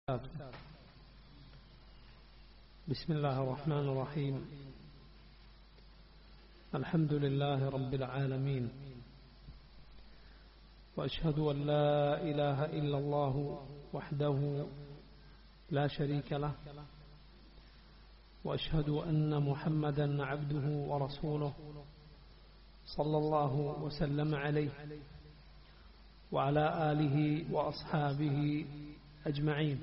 بسم الله الرحمن الرحيم الحمد لله رب العالمين واشهد ان لا اله الا الله وحده لا شريك له واشهد ان محمدا عبده ورسوله صلى الله وسلم عليه وعلى اله واصحابه اجمعين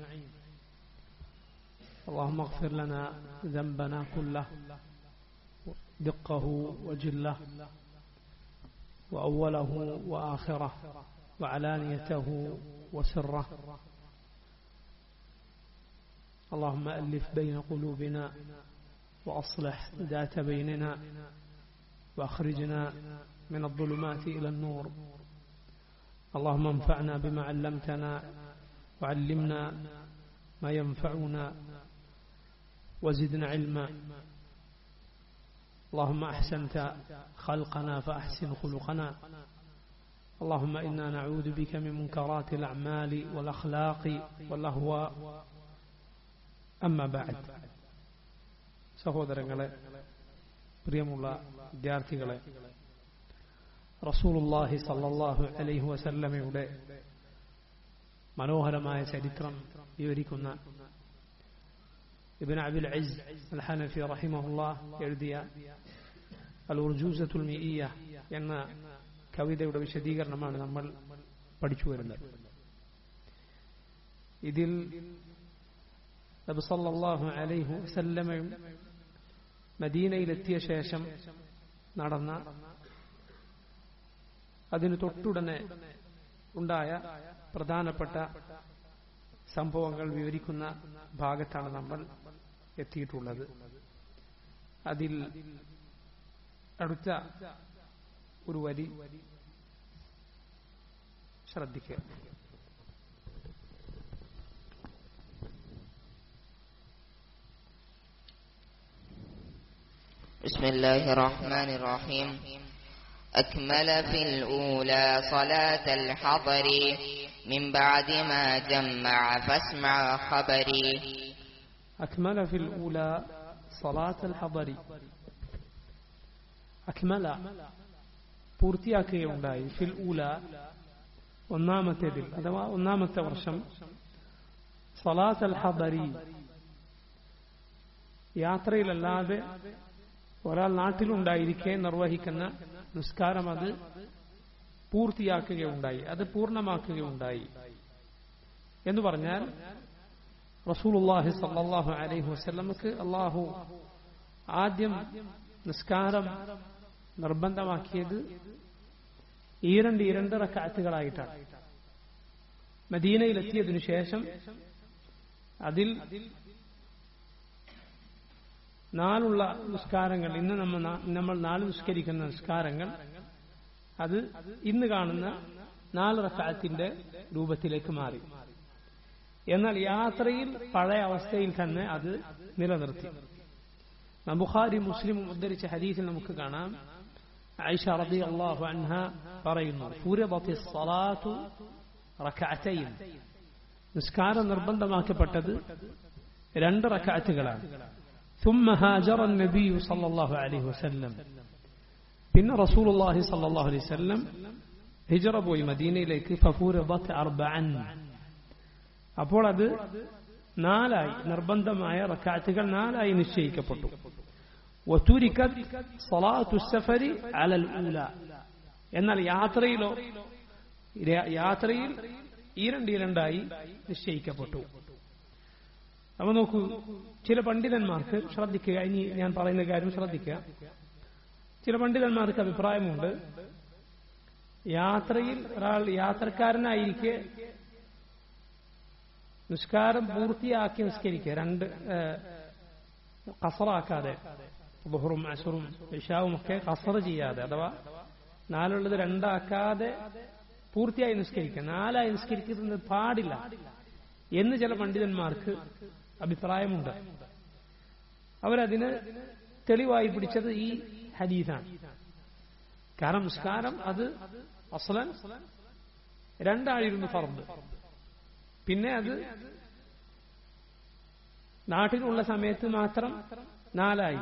اللهم اغفر لنا ذنبنا كله دقه وجله واوله واخره وعلانيته وسره اللهم الف بين قلوبنا واصلح ذات بيننا واخرجنا من الظلمات الى النور اللهم انفعنا بما علمتنا وعلمنا ما ينفعنا وزدنا علما اللهم احسنت خلقنا فاحسن خلقنا اللهم انا نعوذ بك من منكرات الاعمال والاخلاق والاهواء اما بعد സഹോദരങ്ങളെ പ്രിയമുള്ള വിദ്യാർത്ഥികളെ റസൂലുള്ളാഹി സല്ലല്ലാഹു അലൈഹി വസല്ലമയുടെ മനോഹരമായ ചരിത്രം വിവരിക്കുന്ന ഇബിൻ അബിൽ അസ് അൽ ഹനഫി റഹിമഹുല്ലാ എഴുതിയ അൽ ഉർജൂസത്തുൽ മിഇയ എന്ന കവിതയുടെ വിശദീകരണമാണ് നമ്മൾ പഠിച്ചു വരുന്നത് ഇതിൽ നബി സല്ലല്ലാഹു അലൈഹി വസല്ലമയും മദീനയിലെത്തിയ ശേഷം നടന്ന അതിന് തൊട്ടുടനെ ഉണ്ടായ പ്രധാനപ്പെട്ട സംഭവങ്ങൾ വിവരിക്കുന്ന ഭാഗത്താണ് നമ്മൾ എത്തിയിട്ടുള്ളത് അതിൽ അടുത്ത ഒരു വരി ശ്രദ്ധിക്കുക بسم الله الرحمن الرحيم أكمل في الأولى صلاة الحضر من بعد ما جمع فاسمع خبري أكمل في الأولى صلاة الحضر أكمل പൂർത്തിയാക്കുകയുണ്ടായി ഫിൽ ഊല ഒന്നാമത്തേതിൽ അഥവാ ഒന്നാമത്തെ വർഷം സലാത്ത് അൽ ഹദരി യാത്രയിലല്ലാതെ ഒരാൾ നാട്ടിലുണ്ടായിരിക്കെ നിർവഹിക്കുന്ന നിസ്കാരം അത് പൂർത്തിയാക്കുകയുണ്ടായി അത് പൂർണ്ണമാക്കുകയുണ്ടായി എന്ന് പറഞ്ഞാൽ റസൂലുള്ളാഹി സല്ലല്ലാഹു അലൈഹി വസല്ലമക്ക് അള്ളാഹു ആദ്യം നിസ്കാരം നിർബന്ധമാക്കിയത് ഈരണ്ട് ഇരണ്ട് റക്കാത്തുകളായിട്ടാണ് മദീനയിലെത്തിയതിനു ശേഷം അതിൽ നാലുള്ള നിസ്കാരങ്ങൾ ഇന്ന് നമ്മൾ നമ്മൾ നാല് നിസ്കരിക്കുന്ന നിസ്കാരങ്ങൾ അത് ഇന്ന് കാണുന്ന നാല് റക്കാത്തിന്റെ രൂപത്തിലേക്ക് മാറി എന്നാൽ യാത്രയിൽ പഴയ അവസ്ഥയിൽ തന്നെ അത് നിലനിർത്തി ബുഖാരി മുസ്ലിം ഉദ്ധരിച്ച ഹദീസിൽ നമുക്ക് കാണാം ഐഷ റബി അള്ളാഹു അൻഹ പറയുന്നു ഫുരബത്തി സലാത്തു റക്കഅത്തൈൻ നിസ്കാരം നിർബന്ധമാക്കപ്പെട്ടത് രണ്ട് റക്കാറ്റുകളാണ് ثم هاجر النبي صلى الله عليه وسلم പിന്നെ റസൂൽ അള്ളാഹി സല്ലാഹു അലൈഹി വസല്ലം ഹിജറ പോയി മദീനയിലേക്ക് ഫഫൂറബത്ത് അർബഅൻ അപ്പോൾ അത് നാലായി നിർബന്ധമായ റക്കാറ്റുകൾ നാലായി നിശ്ചയിക്കപ്പെട്ടു എന്നാൽ യാത്രയിലോ യാത്രയിൽ ഈരണ്ട് ഈരണ്ടായി നിശ്ചയിക്കപ്പെട്ടു അപ്പൊ നോക്കൂ ചില പണ്ഡിതന്മാർക്ക് ശ്രദ്ധിക്കുക ഇനി ഞാൻ പറയുന്ന കാര്യം ശ്രദ്ധിക്കുക ചില പണ്ഡിതന്മാർക്ക് അഭിപ്രായമുണ്ട് യാത്രയിൽ ഒരാൾ യാത്രക്കാരനായിരിക്കെ നിസ്കാരം പൂർത്തിയാക്കി നിസ്കരിക്കുക രണ്ട് കസറാക്കാതെ ബുഹറും അസുറും ഇഷാവും ഒക്കെ കസറ് ചെയ്യാതെ അഥവാ നാലുള്ളത് രണ്ടാക്കാതെ പൂർത്തിയായി നിസ്കരിക്കുക നാലായി നിസ്കരിക്കുന്നത് പാടില്ല എന്ന് ചില പണ്ഡിതന്മാർക്ക് അഭിപ്രായമുണ്ട് അവരതിന് തെളിവായി പിടിച്ചത് ഈ ഹദീസാണ് കാരണം നിസ്കാരം അത് അസ്ലൻ രണ്ടായിരുന്നു ഫർദ് പിന്നെ അത് നാട്ടിലുള്ള സമയത്ത് മാത്രം നാലായി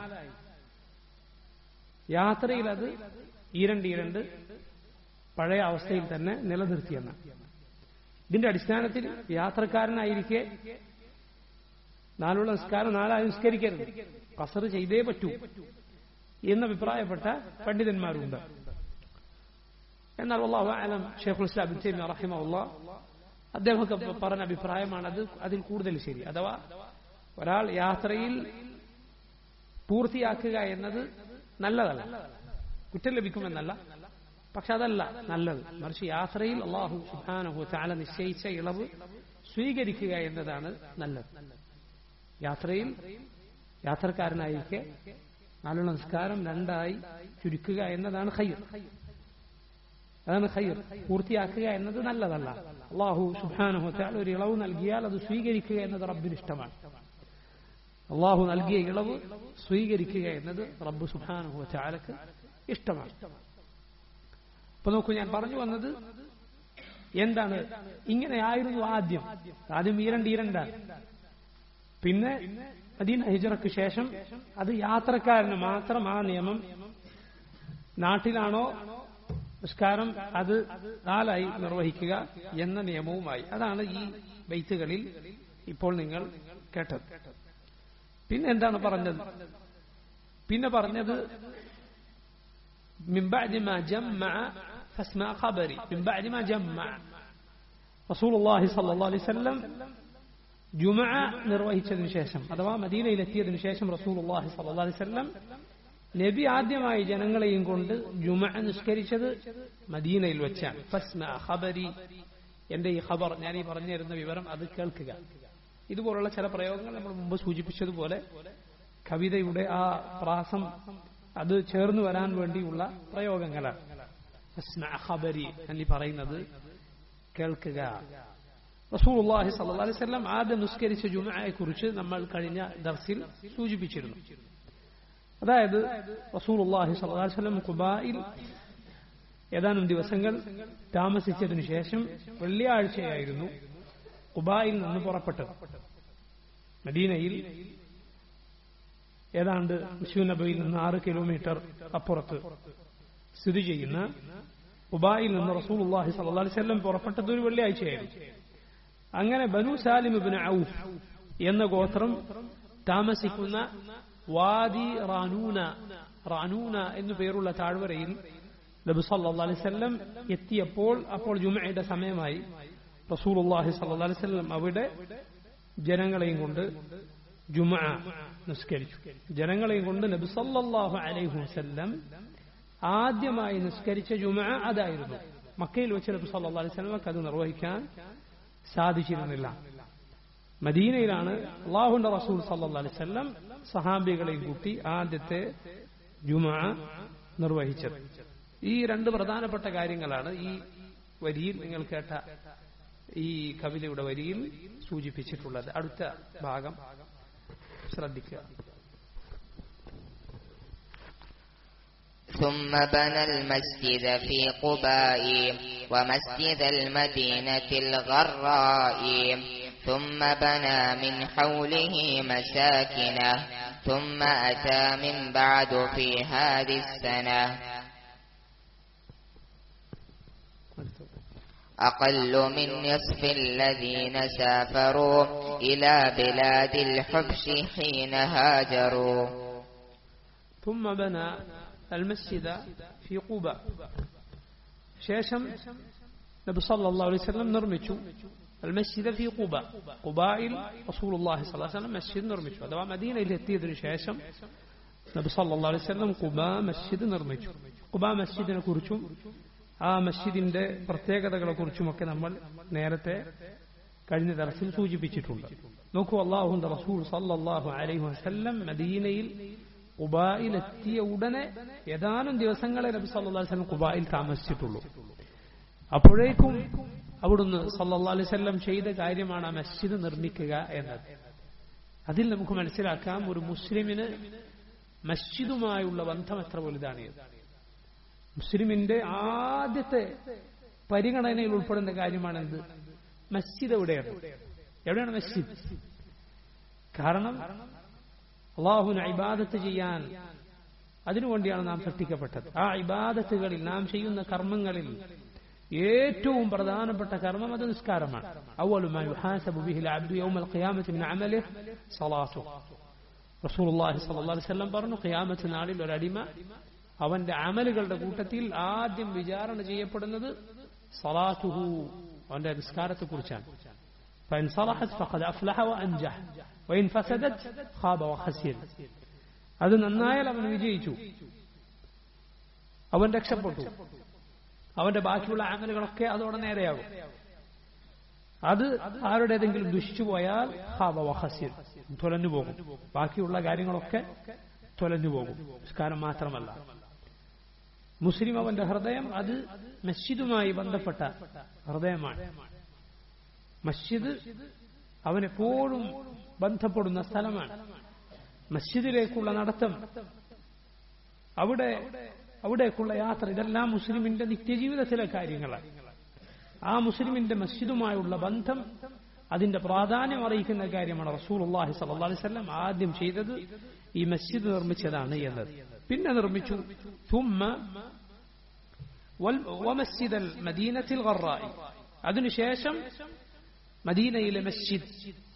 യാത്രയിൽ അത് ഈരണ്ട് ഈരണ്ട് പഴയ അവസ്ഥയിൽ തന്നെ നിലനിർത്തിയെന്ന് ഇതിന്റെ അടിസ്ഥാനത്തിൽ യാത്രക്കാരനായിരിക്കെ നാലുള്ള നിസ്കാരം നാലായി നിസ്കരിക്കരുത് കസർ ചെയ്തേ പറ്റൂ എന്ന് അഭിപ്രായപ്പെട്ട പണ്ഡിതന്മാരുണ്ട് എന്നാൽ അള്ളാഹു ആലം ഷെയ്ഖുൽ ഇസ്ലാം ബിൻ തൈമിയ റഹിമഹുള്ള അദ്ദേഹമൊക്കെ പറഞ്ഞ അഭിപ്രായമാണ് അത് അതിൽ കൂടുതൽ ശരി അഥവാ ഒരാൾ യാത്രയിൽ പൂർത്തിയാക്കുക എന്നത് നല്ലതല്ല കുറ്റം ലഭിക്കുമെന്നല്ല പക്ഷെ അതല്ല നല്ലത് മറിച്ച് യാത്രയിൽ അള്ളാഹു സുഹാനഹു ചാല നിശ്ചയിച്ച ഇളവ് സ്വീകരിക്കുക എന്നതാണ് നല്ലത് യാത്രയിൽ യാത്രക്കാരനായിരിക്കെ നാല് നമസ്കാരം രണ്ടായി ചുരുക്കുക എന്നതാണ് ഖയ്ർ അതാണ് ഖയ്ർ പൂർത്തിയാക്കുക എന്നത് നല്ലതല്ല അള്ളാഹു സുഹാനഹു ചാല ഒരു ഇളവ് നൽകിയാൽ അത് സ്വീകരിക്കുക എന്നത് റബ്ബിന് ഇഷ്ടമാണ് അള്ളാഹു നൽകിയ ഇളവ് സ്വീകരിക്കുക എന്നത് റബ്ബ് സുഹാനഹു ചാലക്ക് ഇഷ്ടമാണ് അപ്പൊ നോക്കൂ ഞാൻ പറഞ്ഞു വന്നത് എന്താണ് ഇങ്ങനെയായിരുന്നു ആദ്യം ആദ്യം ഈരണ്ട് ഈരണ്ടാണ് പിന്നെ മദീന ഹിജറക്ക് ശേഷം അത് യാത്രക്കാരന് മാത്രം ആ നിയമം നാട്ടിലാണോ നിസ്കാരം അത് നാലായി നിർവഹിക്കുക എന്ന നിയമവുമായി അതാണ് ഈ ബൈത്തുകളിൽ ഇപ്പോൾ നിങ്ങൾ കേട്ടത് പിന്നെ എന്താണ് പറഞ്ഞത് പിന്നെ പറഞ്ഞത് من بعد ما جمع فاسمع خبري من بعد ما جمع رسول الله صلى الله عليه وسلم ജുമ നിർവഹിച്ചതിനു ശേഷം അഥവാ മദീനയിലെത്തിയതിനു ശേഷം റസൂൽ അള്ളാഹി സല്ല അലൈഹി സ്വല്ലം നബി ആദ്യമായി ജനങ്ങളെയും കൊണ്ട് ജുമ നിസ്കരിച്ചത് മദീനയിൽ വെച്ചാണ് ഫസ്മ ഖബരി എന്റെ ഈ ഖബർ ഞാൻ ഈ പറഞ്ഞു തരുന്ന വിവരം അത് കേൾക്കുക ഇതുപോലുള്ള ചില പ്രയോഗങ്ങൾ നമ്മൾ മുമ്പ് സൂചിപ്പിച്ചതുപോലെ കവിതയുടെ ആ പ്രാസം അത് ചേർന്ന് വരാൻ വേണ്ടിയുള്ള പ്രയോഗങ്ങളാണ് ഫസ്മ ഖബരി എന്നീ പറയുന്നത് കേൾക്കുക റസൂലുള്ളാഹി സ്വല്ലല്ലാഹി അലൈഹി വസല്ലം ആദ്യം നിസ്കരിച്ച ജുമഅയെ കുറിച്ച് നമ്മൾ കഴിഞ്ഞ ദർസിൽ സൂചിപ്പിച്ചിരുന്നു അതായത് റസൂലുള്ളാഹി സ്വല്ലല്ലാഹി അലൈഹി വസല്ലം ഖുബായിൽ ഏതാനും ദിവസങ്ങൾ താമസിച്ചതിനു ശേഷം വെള്ളിയാഴ്ചയായിരുന്നു ഖുബായിൽ നിന്ന് പുറപ്പെട്ടത് മദീനയിൽ ഏതാണ്ട് നബിയിൽ നിന്ന് ആറ് കിലോമീറ്റർ അപ്പുറത്ത് സ്ഥിതി ചെയ്യുന്ന ഉബായിൽ നിന്ന് റസൂലുള്ളാഹി സ്വല്ലല്ലാഹി അലൈഹി വസല്ലം പുറപ്പെട്ടത് ഒരു വെള്ളിയാഴ്ചയായിരുന്നു അങ്ങനെ ബനു സാലിം ഇബ്നു ഔഫ് എന്ന ഗോത്രം താമസിക്കുന്ന വാദി റാനൂന റാനൂന എന്നു പേരുള്ള താഴ്വരയിൽ നബി സല്ലല്ലാഹു അലൈഹി വസല്ലം എത്തിയപ്പോൾ അപ്പോൾ ജുമഅയുടെ സമയമായി റസൂലുള്ളാഹി സ്വല്ലല്ലാഹു അലൈഹി വസല്ലം അവിടെ ജനങ്ങളെയും കൊണ്ട് ജുമഅ നിസ്കരിച്ചു ജനങ്ങളെയും കൊണ്ട് നബി സല്ലല്ലാഹു അലൈഹി വസല്ലം ആദ്യമായി നിസ്കരിച്ച ജുമഅ അതായിരുന്നു മക്കയിൽ വെച്ച് നബി സല്ലല്ലാഹു അലൈഹി വസല്ലം അത് നിർവഹിക്കാൻ സാധിച്ചിരുന്നില്ല മദീനയിലാണ് അള്ളാഹുന്റെ റസൂൽ സല്ലല്ലാഹു അലൈഹി വസല്ലം സഹാബികളെയും കൂട്ടി ആദ്യത്തെ ജുമഅ നിർവഹിച്ചത് ഈ രണ്ട് പ്രധാനപ്പെട്ട കാര്യങ്ങളാണ് ഈ വരിയിൽ നിങ്ങൾ കേട്ട ഈ കവിതയുടെ വരിയിൽ സൂചിപ്പിച്ചിട്ടുള്ളത് അടുത്ത ഭാഗം ശ്രദ്ധിക്കുക ثم بنى المسجد في قباء ومسجد المدينة الغراء ثم بنى من حوله مساكنه ثم أتى من بعد في هذه السنة أقل من نصف الذين سافروا إلى بلاد الحبش حين هاجروا ثم بنى المسجد في قباء ശേഷം നബി സല്ലല്ലാഹു അലൈഹി വസല്ലം നിർമ്മിച്ചു المسجد في قباء قبائൽ رسول الله صلى الله عليه وسلم മസ്ജിദ് നിർമ്മിച്ചു അഥവാ മദീനയിൽ എത്തിയതിനു ശേഷം നബി സല്ലല്ലാഹു അലൈഹി വസല്ലം ഖുബാ മസ്ജിദ് നിർമ്മിച്ചു ഖുബാ മസ്ജിദിനെ കുറിച്ചും ആ മസ്ജിദിന്റെ പ്രത്യേകതകളെ കുറിച്ചുമൊക്കെ നമ്മൾ നേരത്തെ കഴിഞ്ഞ തരത്തിൽ സൂചിപ്പിച്ചിട്ടുണ്ട് നോക്കൂ അള്ളാഹുന്റെ റസൂൽ സല്ലല്ലാഹു അലൈഹി വസല്ലം മദീനയിൽ കുബായിലെത്തിയ ഉടനെ ഏതാനും ദിവസങ്ങളെ നബി സല്ലല്ലാഹു അലൈഹി വസല്ലം കുബായിൽ താമസിച്ചിട്ടുള്ളൂ അപ്പോഴേക്കും അവിടുന്ന് സല്ലല്ലാഹു അലൈഹി വസല്ലം ചെയ്ത കാര്യമാണ് ആ മസ്ജിദ് നിർമ്മിക്കുക എന്നത് അതിൽ നമുക്ക് മനസ്സിലാക്കാം ഒരു മുസ്ലിമിന് മസ്ജിദുമായുള്ള ബന്ധം എത്ര വലുതാണ് മുസ്ലിമിന്റെ ആദ്യത്തെ പരിഗണനയിൽ ഉൾപ്പെടുന്ന കാര്യമാണ് എന്ത് മസ്ജിദ് എവിടെയാണ് എവിടെയാണ് മസ്ജിദ് കാരണം അള്ളാഹുവിന് ഇബാദത്ത് ചെയ്യാൻ അതിനുവേണ്ടിയാണ് നാം സൃഷ്ടിക്കപ്പെട്ടത് ആ ഇബാദത്തുകളിൽ നാം ചെയ്യുന്ന കർമ്മങ്ങളിൽ ഏറ്റവും പ്രധാനപ്പെട്ട കർമ്മം അത് നിസ്കാരമാണ് അവലുമായി റസൂലുള്ളാഹി സ്വല്ലല്ലാഹി അലൈഹി വസല്ലം പറഞ്ഞു ഖിയാമത്ത് നാളിൽ ഒരു അടിമ അവന്റെ അമലുകളുടെ കൂട്ടത്തിൽ ആദ്യം വിചാരണ ചെയ്യപ്പെടുന്നത് സലാത്തുഹു അവന്റെ നിസ്കാരത്തെ കുറിച്ചാണ് فإن صلحت فقد أفلح وأنجح وإن فسدت خاب وخسر അത് നന്നായാൽ അവൻ വിജയിച്ചു അവൻ രക്ഷപ്പെട്ടു അവന്റെ ബാക്കിയുള്ള അമലുകളൊക്കെ അതോടെ നേരെയാകും അത് ആരുടേതെങ്കിലും ദുഷിച്ചു പോയാൽ ഹാബ വഹസിർ തുലഞ്ഞു പോകും ബാക്കിയുള്ള കാര്യങ്ങളൊക്കെ തുലഞ്ഞു പോകും നിസ്കാരം മാത്രമല്ല മുസ്ലിം അവന്റെ ഹൃദയം അത് മസ്ജിദുമായി ബന്ധപ്പെട്ട ഹൃദയമാണ് മസ്ജിദ് അവനെപ്പോഴും ബന്ധപ്പെടുന്ന സ്ഥലമാണ് മസ്ജിദിലേക്കുള്ള നടത്തം അവിടെ അവിടേക്കുള്ള യാത്ര ഇതെല്ലാം മുസ്ലിമിന്റെ നിത്യജീവിതത്തിലെ കാര്യങ്ങളാണ് ആ മുസ്ലിമിന്റെ മസ്ജിദുമായുള്ള ബന്ധം അതിന്റെ പ്രാധാന്യം അറിയിക്കുന്ന കാര്യമാണ് റസൂൽ അള്ളാഹി സല്ലല്ലാഹി അലൈഹി വസല്ലം ആദ്യം ചെയ്തത് ഈ മസ്ജിദ് നിർമ്മിച്ചതാണ് എന്നത് പിന്നെ നിർമ്മിച്ചു ثم ومسجد المدينة الغراء അതിനുശേഷം മദീനയിലെ മസ്ജിദ്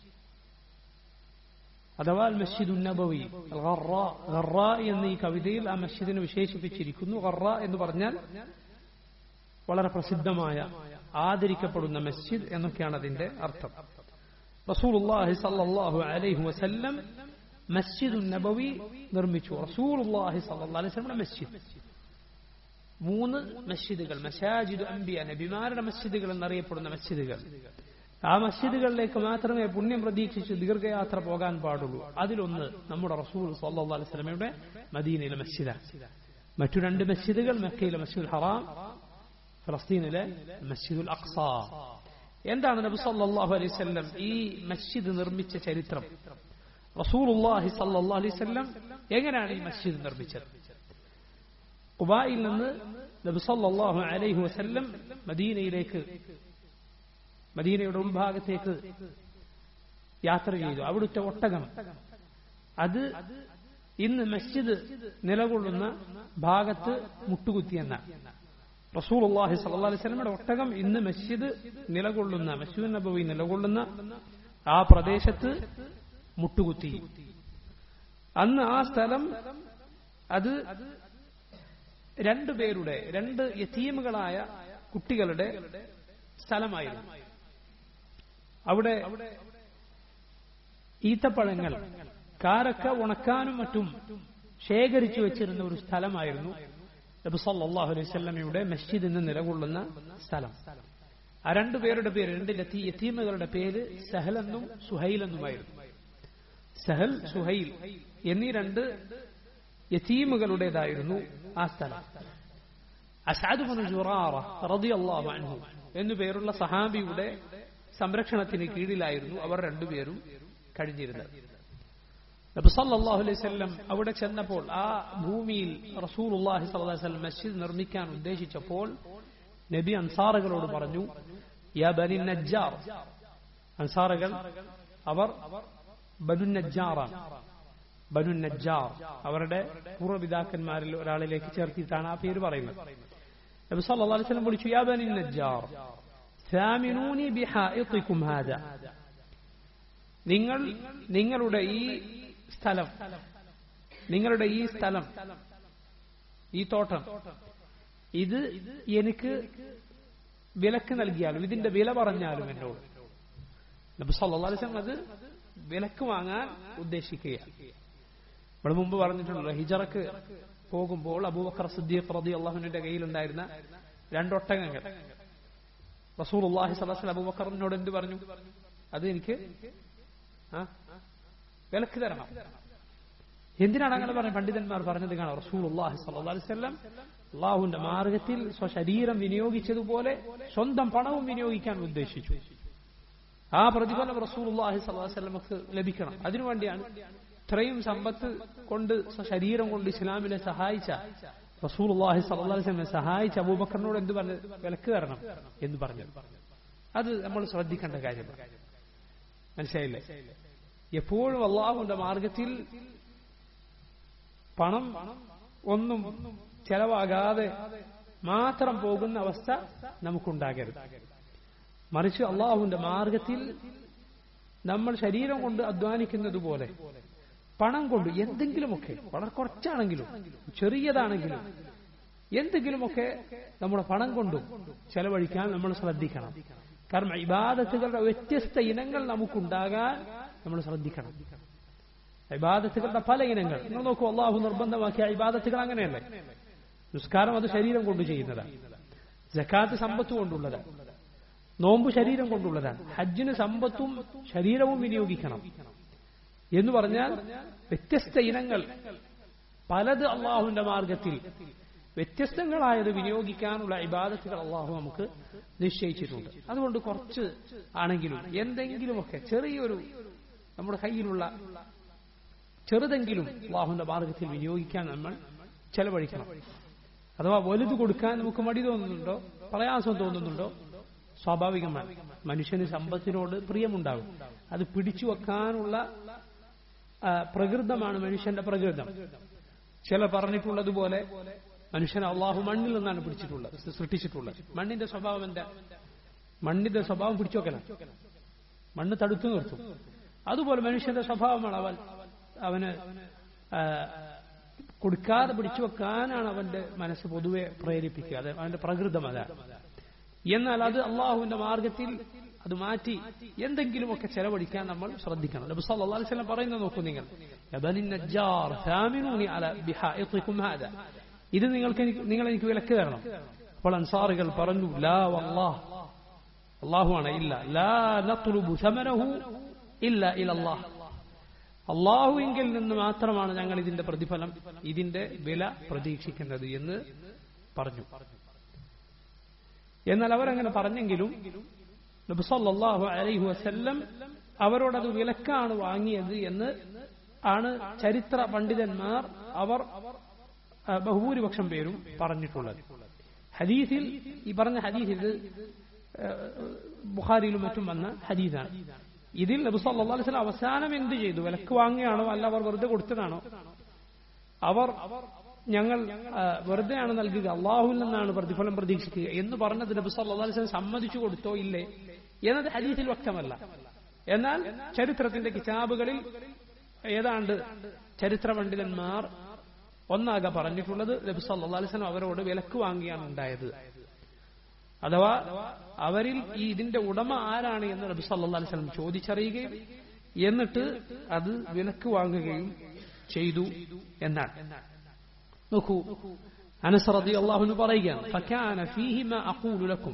അഥവാ മസ്ജിദ് ഉന്നബവി ഗറ എന്ന ഈ കവിതയിൽ ആ മസ്ജിദിനെ വിശേഷിപ്പിച്ചിരിക്കുന്നു ഗറ എന്ന് പറഞ്ഞാൽ വളരെ പ്രസിദ്ധമായ ആദരിക്കപ്പെടുന്ന മസ്ജിദ് എന്നൊക്കെയാണ് അതിന്റെ അർത്ഥം റസൂലുള്ളാഹി സല്ലല്ലാഹു അലൈഹി വസല്ലം മസ്ജിദ് നബവി നിർമ്മിച്ചു റസൂലുള്ളാഹി സല്ലല്ലാഹു അലൈഹി വസല്ലം മസ്ജിദ് മൂന്ന് മസ്ജിദുകൾ മസാജിദ് അംബിയ നബിമാരുടെ മസ്ജിദുകൾ എന്നറിയപ്പെടുന്ന മസ്ജിദുകൾ ആ മസ്ജിദുകളിലേക്ക് മാത്രമേ പുണ്യം പ്രതീക്ഷിച്ച് ദീർഘയാത്ര പോകാൻ പാടുള്ളൂ അതിലൊന്ന് നമ്മുടെ റസൂൽ സല്ലല്ലാഹു അലൈഹി വസല്ലമയുടെ മദീനയിലെ മസ്ജിദാണ് മറ്റു രണ്ട് മസ്ജിദുകൾ മക്കയിലെ മസ്ജിദുൽ ഹറാം ഫലസ്തീനിലെ മസ്ജിദുൽ അക്സ എന്താണ് നബി സല്ലല്ലാഹു അലൈഹി വസല്ലം ഈ മസ്ജിദ് നിർമ്മിച്ച ചരിത്രം റസൂലുള്ളാഹി സല്ലല്ലാഹു അലൈഹി വസല്ലം എങ്ങനെയാണ് ഈ മസ്ജിദ് നിർമ്മിച്ചത് ഖുബായിൽ നിന്ന് നബി സല്ലല്ലാഹു അലൈഹി വസല്ലം മദീനയിലേക്ക് മദീനയുടെ ഉൾഭാഗത്തേക്ക് യാത്ര ചെയ്തു അവിടുത്തെ ഒട്ടകം അത് ഇന്ന് മസ്ജിദ് നിലകൊള്ളുന്ന ഭാഗത്ത് മുട്ടുകുത്തിയെന്ന റസൂൽ അള്ളാഹി സല്ലല്ലാഹു അലൈഹി വസല്ലമയുടെ ഒട്ടകം ഇന്ന് മസ്ജിദ് നിലകൊള്ളുന്ന മസ്ജിദ് നബവി നിലകൊള്ളുന്ന ആ പ്രദേശത്ത് മുട്ടുകുത്തി അന്ന് ആ സ്ഥലം അത് രണ്ടുപേരുടെ രണ്ട് യതീമുകളായ കുട്ടികളുടെ സ്ഥലമായിരുന്നു അവിടെ ഈത്തപ്പഴങ്ങൾ കാരക്ക ഉണക്കാനും മറ്റും ശേഖരിച്ചു വെച്ചിരുന്ന ഒരു സ്ഥലമായിരുന്നു നബി സല്ലല്ലാഹു അലൈഹി വസല്ലമയുടെ മസ്ജിദ് എന്ന് നിലകൊള്ളുന്ന സ്ഥലം ആ രണ്ടുപേരുടെ പേര് രണ്ട് യതീമുകളുടെ പേര് സഹൽ എന്നും സുഹൈൽ എന്നുമായിരുന്നു സഹൽ സുഹൈൽ എന്നീ രണ്ട് യതീമുകളുടേതായിരുന്നു ആ സ്ഥലം അസാദുബിന് ജുറാറ റളിയല്ലാഹു അൻഹു എന്നു പേരുള്ള സഹാബിയുടെ സംരക്ഷണത്തിന് കീഴിലായിരുന്നു അവർ രണ്ടുപേരും കഴിഞ്ഞിരുന്നത് നബി സല്ലല്ലാഹു അലൈഹി വസല്ലം അവിടെ ചെന്നപ്പോൾ ആ ഭൂമിയിൽ റസൂലുള്ളാഹി സ്വല്ലല്ലാഹു അലൈഹി വസല്ലം മസ്ജിദ് നിർമ്മിക്കാൻ ഉദ്ദേശിച്ചപ്പോൾ നബി അൻസാറുകളോട് പറഞ്ഞു യാ ബനി നജ്ജാർ അൻസാറുകൾ അവർ ബനു നജ്ജാറാണ് ബനു നജ്ജാർ അവരുടെ പൂർവ്വപിതാക്കന്മാരിൽ ഒരാളിലേക്ക് ചേർത്തിയിട്ടാണ് ആ പേര് പറയുന്നത് നബി സല്ലല്ലാഹു അലൈഹി വസല്ലം വിളിച്ചു യാ ബനി നജ്ജാർ ثامنوني بحائطكم هذا നിങ്ങൾ നിങ്ങളുടെ ഈ സ്ഥലം നിങ്ങളുടെ ഈ സ്ഥലം ഈ തോട്ടം ഇത് എനിക്ക് വിലക്ക് നൽകിയാലും ഇതിന്റെ വില പറഞ്ഞാലും എന്നോട് നബി സല്ലല്ലാഹു അലൈഹി വസല്ലം അത് വിലക്ക് വാങ്ങാൻ ഉദ്ദേശിക്കുകയാണ് ഇവിടെ മുമ്പ് പറഞ്ഞിട്ടുണ്ടല്ലോ ഹിജറക്ക് പോകുമ്പോൾ അബൂബക്കർ സിദ്ദീഖ് റതി അള്ളാഹുവിന്റെ കയ്യിലുണ്ടായിരുന്ന രണ്ടൊട്ടകങ്ങൾ റസൂൽ അള്ളാഹി സലാഹ് അബൂബക്കറിനോട് എന്ത് പറഞ്ഞു അത് എനിക്ക് ആ വിലക്ക് തരണം എന്തിനാണ് അങ്ങനെ പറഞ്ഞ പണ്ഡിതന്മാർ പറഞ്ഞത് കാണാം റസൂൽ അള്ളാഹി സല്ലാ അലിസ്ല്ലാം അള്ളാഹുവിന്റെ മാർഗത്തിൽ സ്വശരീരം വിനിയോഗിച്ചതുപോലെ സ്വന്തം പണവും വിനിയോഗിക്കാൻ ഉദ്ദേശിച്ചു ആ പ്രതിഫലം റസൂൽ അള്ളാഹി സല്ലാസ്ലമക്ക് ലഭിക്കണം അതിനുവേണ്ടിയാണ് ഇത്രയും സമ്പത്ത് കൊണ്ട് ശരീരം കൊണ്ട് ഇസ്ലാമിനെ സഹായിച്ച റസൂൽ അള്ളാഹി സല്ലാസ്ലമെ സഹായിച്ച അബൂബക്കറിനോട് എന്ത് പറഞ്ഞു വിലക്ക് തരണം എന്ന് പറഞ്ഞു അത് നമ്മൾ ശ്രദ്ധിക്കേണ്ട കാര്യമാണ് മനസ്സിലായില്ലേ എപ്പോഴും അള്ളാഹുവിന്റെ മാർഗത്തിൽ പണം ഒന്നും ചെലവാകാതെ മാത്രം പോകുന്ന അവസ്ഥ നമുക്കുണ്ടാകരുത് മറിച്ച് അള്ളാഹുവിന്റെ മാർഗത്തിൽ നമ്മൾ ശരീരം കൊണ്ട് അധ്വാനിക്കുന്നത് പോലെ പണം കൊണ്ട് എന്തെങ്കിലുമൊക്കെ വളരെ കുറച്ചാണെങ്കിലും ചെറിയതാണെങ്കിലും എന്തെങ്കിലുമൊക്കെ നമ്മുടെ പണം കൊണ്ടും ചെലവഴിക്കാൻ നമ്മൾ ശ്രദ്ധിക്കണം കാരണം ഇബാദത്തുകളുടെ വ്യത്യസ്ത ഇനങ്ങൾ നമുക്കുണ്ടാകാൻ നമ്മൾ ശ്രദ്ധിക്കണം ഇബാദത്തുകളുടെ പല ഇനങ്ങൾ നിങ്ങൾ നോക്കൂ അള്ളാഹു നിർബന്ധമാക്കിയ ഇബാദത്തുകൾ അങ്ങനെയല്ലേ നിസ്കാരം അത് ശരീരം കൊണ്ട് ചെയ്യുന്നതാണ് ജക്കാത്ത് സമ്പത്ത് കൊണ്ടുള്ളതാണ് നോമ്പ് ശരീരം കൊണ്ടുള്ളതാണ് ഹജ്ജിന് സമ്പത്തും ശരീരവും വിനിയോഗിക്കണം എന്ന് പറഞ്ഞാൽ വ്യത്യസ്ത ഇനങ്ങൾ പലത് അള്ളാഹുവിന്റെ മാർഗത്തിൽ വ്യത്യസ്തങ്ങളായത് വിനിയോഗിക്കാനുള്ള ഇബാദത്തുകൾ അള്ളാഹു നമുക്ക് നിശ്ചയിച്ചിട്ടുണ്ട് അതുകൊണ്ട് കുറച്ച് ആണെങ്കിലും എന്തെങ്കിലുമൊക്കെ ചെറിയൊരു നമ്മുടെ കയ്യിലുള്ള ചെറുതെങ്കിലും അള്ളാഹുവിന്റെ മാർഗത്തിൽ വിനിയോഗിക്കാൻ നമ്മൾ ചെലവഴിക്കണം അഥവാ വലുത് കൊടുക്കാൻ നമുക്ക് മടി തോന്നുന്നുണ്ടോ പ്രയാസം തോന്നുന്നുണ്ടോ സ്വാഭാവികമാണ് മനുഷ്യന് സമ്പത്തിനോട് പ്രിയമുണ്ടാകും അത് പിടിച്ചു വെക്കാനുള്ള പ്രകൃതമാണ് മനുഷ്യന്റെ പ്രകൃതം ചില പറഞ്ഞിട്ടുള്ളതുപോലെ മനുഷ്യൻ അള്ളാഹു മണ്ണിൽ നിന്നാണ് പിടിച്ചിട്ടുള്ളത് സൃഷ്ടിച്ചിട്ടുള്ളത് മണ്ണിന്റെ സ്വഭാവം എന്താ മണ്ണിന്റെ സ്വഭാവം പിടിച്ചു വെക്കണം മണ്ണ് തടുത്തു നിർത്തും അതുപോലെ മനുഷ്യന്റെ സ്വഭാവമാണ് അവൻ അവന് കൊടുക്കാതെ പിടിച്ചു വെക്കാനാണ് അവന്റെ മനസ്സ് പൊതുവെ പ്രേരിപ്പിക്കുക അത് അവന്റെ പ്രകൃതം അതാണ് എന്നാൽ അത് അള്ളാഹുവിന്റെ മാർഗത്തിൽ അത് മാറ്റി എന്തെങ്കിലുമൊക്കെ ചെലവഴിക്കാൻ നമ്മൾ ശ്രദ്ധിക്കണം നബി സല്ലല്ലാഹു അലൈഹി വസല്ലം പറയുന്നത് നോക്കൂ നിങ്ങൾ യബനി നജ്ജാർ സാമിനൂനി അല ബിഹായിഖികും ഹാദാ ഇത് നിങ്ങൾക്ക് നിങ്ങൾ എനിക്ക് വിലക്ക് തരണം അപ്പോൾ അൻസാറുകൾ പറഞ്ഞു ലാ വല്ലാഹ് അള്ളാഹുവാണ് ഇല്ല ലാ നത്ലുബു സമനഹു ഇല്ല ഇലല്ലാഹ് അള്ളാഹുവിങ്കിൽ നിന്ന് മാത്രമാണ് ഞങ്ങൾ ഇതിന്റെ പ്രതിഫലം ഇതിന്റെ വില പ്രതീക്ഷിക്കുന്നത് എന്ന് പറഞ്ഞു എന്നാൽ അവരങ്ങനെ പറഞ്ഞെങ്കിലും നബിസല്ലാഹു അലൈഹി വസല്ലം അവരോടത് വിലക്കാണ് വാങ്ങിയത് എന്ന് ആണ് ചരിത്ര പണ്ഡിതന്മാർ അവർ ബഹുഭൂരിപക്ഷം പേരും പറഞ്ഞിട്ടുള്ളത് ഹദീസിൽ ഈ പറഞ്ഞ ഹദീസ് ഇത് ബുഖാരിയിലും മറ്റും വന്ന ഹദീസാണ് ഇതിൽ നബി സല്ലല്ലാഹു അലൈഹി വസല്ലം അവസാനം എന്ത് ചെയ്തു വിലക്ക് വാങ്ങുകയാണോ അല്ല അവർ വെറുതെ കൊടുത്തതാണോ അവർ ഞങ്ങൾ വെറുതെയാണ് നൽകുക അള്ളാഹുവിൽ നിന്നാണ് പ്രതിഫലം പ്രതീക്ഷിക്കുക എന്ന് പറഞ്ഞത് നബി സല്ലല്ലാഹു അലൈഹി വസല്ലം സമ്മതിച്ചു കൊടുത്തോ ഇല്ലേ എന്നത് ഹദീസിൽ വ്യക്തമല്ല എന്നാൽ ചരിത്രത്തിന്റെ കിതാബുകളിൽ ഏതാണ്ട് ചരിത്ര പണ്ഡിതന്മാർ ഒന്നാകെ പറഞ്ഞിട്ടുള്ളത് നബി സല്ലല്ലാഹു അലൈഹി വസല്ലം അവരോട് വിലക്ക് വാങ്ങിയാണ് ഉണ്ടായത് അഥവാ അവരിൽ ഈ ഇതിന്റെ ഉടമ ആരാണ് എന്ന് നബി സല്ലല്ലാഹു അലൈഹി വസല്ലം ചോദിച്ചറിയുകയും എന്നിട്ട് അത് വിലക്ക് വാങ്ങുകയും ചെയ്തു എന്നാണ് നോക്കൂ അനസ് റതി അള്ളാഹുന് പറയുകയാണ് ഫക്കാന ഫീഹി മാ അഖൂലു ലക്കും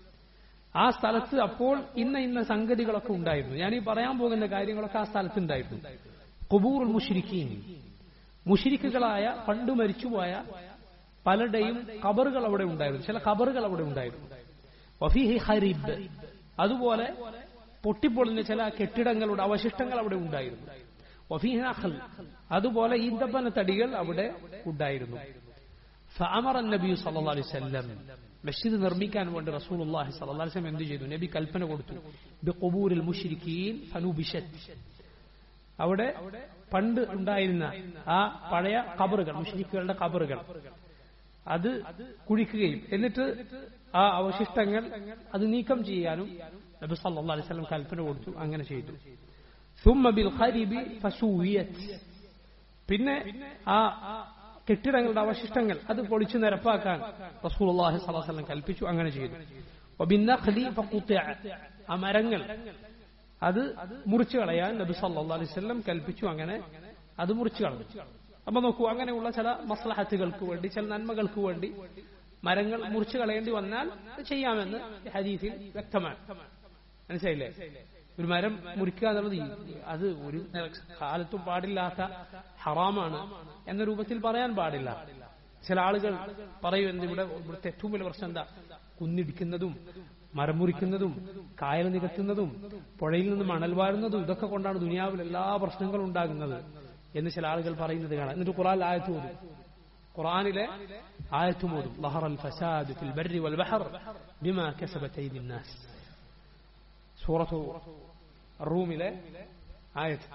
ആ സ്ഥലത്ത് അപ്പോൾ ഇന്ന ഇന്ന സംഗതികളൊക്കെ ഉണ്ടായിരുന്നു ഞാൻ ഈ പറയാൻ പോകുന്ന കാര്യങ്ങളൊക്കെ ആ സ്ഥലത്ത് ഉണ്ടായിരുന്നു കുബൂറുൽ മുഷിരിക്കീൻ മുഷിരിക്കുകളായ പണ്ട് മരിച്ചുപോയ പലരുടെയും കബറുകൾ അവിടെ ഉണ്ടായിരുന്നു ചില കബറുകൾ അവിടെ ഉണ്ടായിരുന്നു വഫീഹി ഹരിബ് അതുപോലെ പൊട്ടിപ്പൊളിഞ്ഞ ചില കെട്ടിടങ്ങളുടെ അവശിഷ്ടങ്ങൾ അവിടെ ഉണ്ടായിരുന്നു വഫീഹി അഖൽ അതുപോലെ ഈന്തപ്പന തടികൾ അവിടെ ഉണ്ടായിരുന്നു ഫഅമറ നബി സല്ലല്ലാഹു അലൈഹി വസല്ലം മസ്ജിദ് നിർമ്മിക്കാൻ വേണ്ടി റസൂലുള്ളാഹി സ്വല്ലല്ലാഹു അലൈഹി വസല്ലം എന്ത് ചെയ്തു നബി കൽപ്പന കൊടുത്തു ബിഖുബൂരിൽ മുശ്രിക്കീൻ ഫനുബിഷത് അവിടെ പണ്ട് ഉണ്ടായിരുന്ന ആ പഴയ കബറുകൾ മുഷ്രിക്കുകളുടെ കബറുകൾ അത് കുഴിക്കുകയും എന്നിട്ട് ആ അവശിഷ്ടങ്ങൾ അത് നീക്കം ചെയ്യാനും നബി സല്ലല്ലാഹു അലൈഹി വസല്ലം കൽപ്പന കൊടുത്തു അങ്ങനെ ചെയ്തു ثم بالخرب فسويت പിന്നെ ആ കെട്ടിടങ്ങളുടെ അവശിഷ്ടങ്ങൾ അത് പൊളിച്ചു നിരപ്പാക്കാൻ റസൂലുള്ളാഹി സ്വല്ലല്ലാഹു അലൈഹി വസല്ലം കൽപ്പിച്ചു അങ്ങനെ ചെയ്തു وبالنخل فقطع ആ മരങ്ങൾ അത് മുറിച്ചു കളയാൻ നബി സല്ലല്ലാഹു അലൈഹി വസല്ലം കൽപ്പിച്ചു അങ്ങനെ അത് മുറിച്ചു കളഞ്ഞു അപ്പൊ നോക്കൂ അങ്ങനെയുള്ള ചില മസ്ലഹത്തുകൾക്ക് വേണ്ടി ചില നന്മകൾക്ക് വേണ്ടി മരങ്ങൾ മുറിച്ചു കളയേണ്ടി വന്നാൽ ചെയ്യാമെന്ന് ഹദീസിൽ വ്യക്തമാണ് മനസ്സിലായില്ലേ ഒരു മരം മുറിക്കുക എന്നുള്ളത് അത് ഒരു കാലത്തും പാടില്ലാത്ത ഹറാമാണ് എന്ന രൂപത്തിൽ പറയാൻ പാടില്ല ചില ആളുകൾ പറയും എന്ത് ഇവിടെ ഇവിടുത്തെ ഏറ്റവും വലിയ പ്രശ്നം എന്താ കുന്നിടിക്കുന്നതും മരം മുറിക്കുന്നതും കായൽ നികത്തുന്നതും പുഴയിൽ നിന്ന് മണൽ വാരുന്നതും ഇതൊക്കെ കൊണ്ടാണ് ദുനിയാവിൽ എല്ലാ പ്രശ്നങ്ങളും ഉണ്ടാകുന്നത് എന്ന് ചില ആളുകൾ പറയുന്നത് കാണാം എന്നിട്ട് ഖുറാൻ ആയത്ത് ഓതും ഖുറാനിലെ ആയത്തും ഓതും ലഹറൽ ഫസാദ് ഫിൽ ബർരി വൽ ബഹർ ബിമാ കസബത് അയ്ദിൻ നാസ് സൂറത്തു റൂമിലെ ആയത്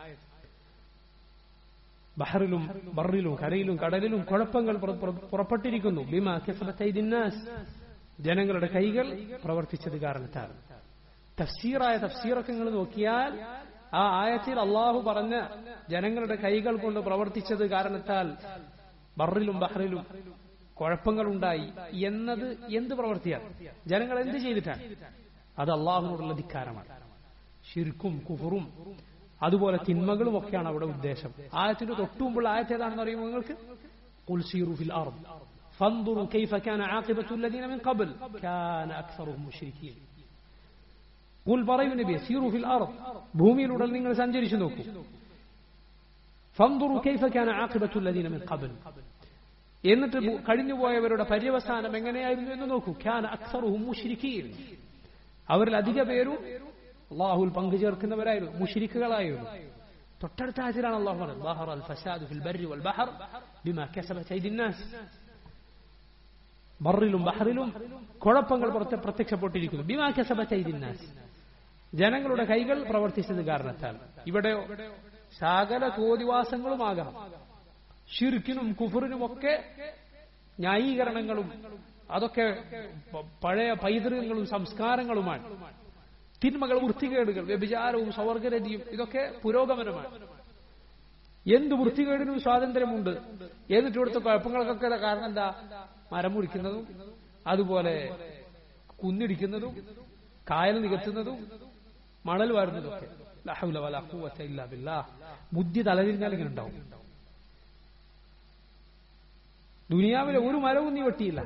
ബഹറിലും ബറിലും കരയിലും കടലിലും കുഴപ്പങ്ങൾ പുറ- പുറ- പുറപ്പെട്ടിരിക്കുന്നു ബിമാ കെഫലത്തൈദിന്നാസ് ജനങ്ങളുടെ കൈകൾ പ്രവർത്തിച്ചത് കാരണത്താൽ തഫ്സീറായ തഫ്സീറൊക്കെ നിങ്ങൾ നോക്കിയാൽ ആ ആയത്തിൽ അള്ളാഹു പറഞ്ഞ ജനങ്ങളുടെ കൈകൾ കൊണ്ട് പ്രവർത്തിച്ചത് കാരണത്താൽ ബറിലും ബഹറിലും കുഴപ്പങ്ങളുണ്ടായി എന്നത് എന്ത് പ്രവർത്തിയാണ് ജനങ്ങൾ എന്ത് ചെയ്തിട്ടാണ് അത് അള്ളാഹുനോടുള്ള ധിക്കാരമാണ് ഷിർക്കും കുഫറും അതുപോലെ തിന്മകളും ഒക്കെയാണ് അവിടെ ഉദ്ദേശം ആയത്തിന്റെ തൊട്ടുമുമ്പുള്ള ആയത്ത് ഏതാണെന്ന് അറിയുമോ നിങ്ങൾക്ക് قل سيروا في الأرض فانظروا كيف كان عاقبة الذين من قبل كان أكثرهم مشركين قل പറയൂ നബി സീറു ഫിൽ അർദ് ഭൂമിയിലൂടെ നിങ്ങൾ സഞ്ചരിച്ചു നോക്കൂ ഫൻദുറു കൈഫ കാന ആഖിബത്തു الذين من قبل എന്നിട്ട് ഭൂ- കഴിഞ്ഞുപോയവരുടെ പര്യവസാനം എങ്ങനെയായിരുന്നു എന്ന് നോക്കൂ ഖാന അക്സറുഹും മുഷ്രിക്കീൻ അവരിൽ അധിക പേരും അള്ളാഹുൽ പങ്കു ചേർക്കുന്നവരായിരുന്നു മുഷിരിക്കുകളായിരുന്നു തൊട്ടടുത്ത ആയത്തിലാണ് അള്ളാഹു പറഞ്ഞത് ബഹർ അൽ ഫസാദ് ഫിൽ ബർരി വൽ ബഹർ ബിമാ കസബത് അയ്ദിന്നാസ് ബറിലും ബഹറിലും കുഴപ്പങ്ങൾ പുറത്ത് പ്രത്യക്ഷപ്പെട്ടിരിക്കുന്നു ബിമാ കസബത് അയ്ദിന്നാസ് ജനങ്ങളുടെ കൈകൾ പ്രവർത്തിച്ചത് കാരണത്താൽ ഇവിടെ സകല തോതിവാസങ്ങളുമാകണം ഷിർക്കിനും കുഫറിനുമൊക്കെ ന്യായീകരണങ്ങളും അതൊക്കെ പ- പഴയ പൈതൃകങ്ങളും സംസ്കാരങ്ങളുമാണ് തിന്മകൾ വൃത്തികേടുകൾ വ്യഭിചാരവും സവർഗരതിയും ഇതൊക്കെ പുരോഗമനമാണ് എന്ത് വൃത്തികേടിനും സ്വാതന്ത്ര്യമുണ്ട് എന്നിട്ട് ഇവിടുത്തെ കുഴപ്പങ്ങൾക്കൊക്കെ കാരണം എന്താ മരം മുറിക്കുന്നതും അതുപോലെ കുന്നിടിക്കുന്നതും കായൽ നികത്തുന്നതും മണൽ വാരുന്നതൊക്കെ ലാ ഹൗല വലാ ഖുവത ഇല്ലാ ബില്ലാഹ്. ബുദ്ധി തലതിരിഞ്ഞാൽ ഇങ്ങനെ ഉണ്ടാവും ദുനിയാവിലെ ഒരു മരവും നീ വെട്ടിയില്ല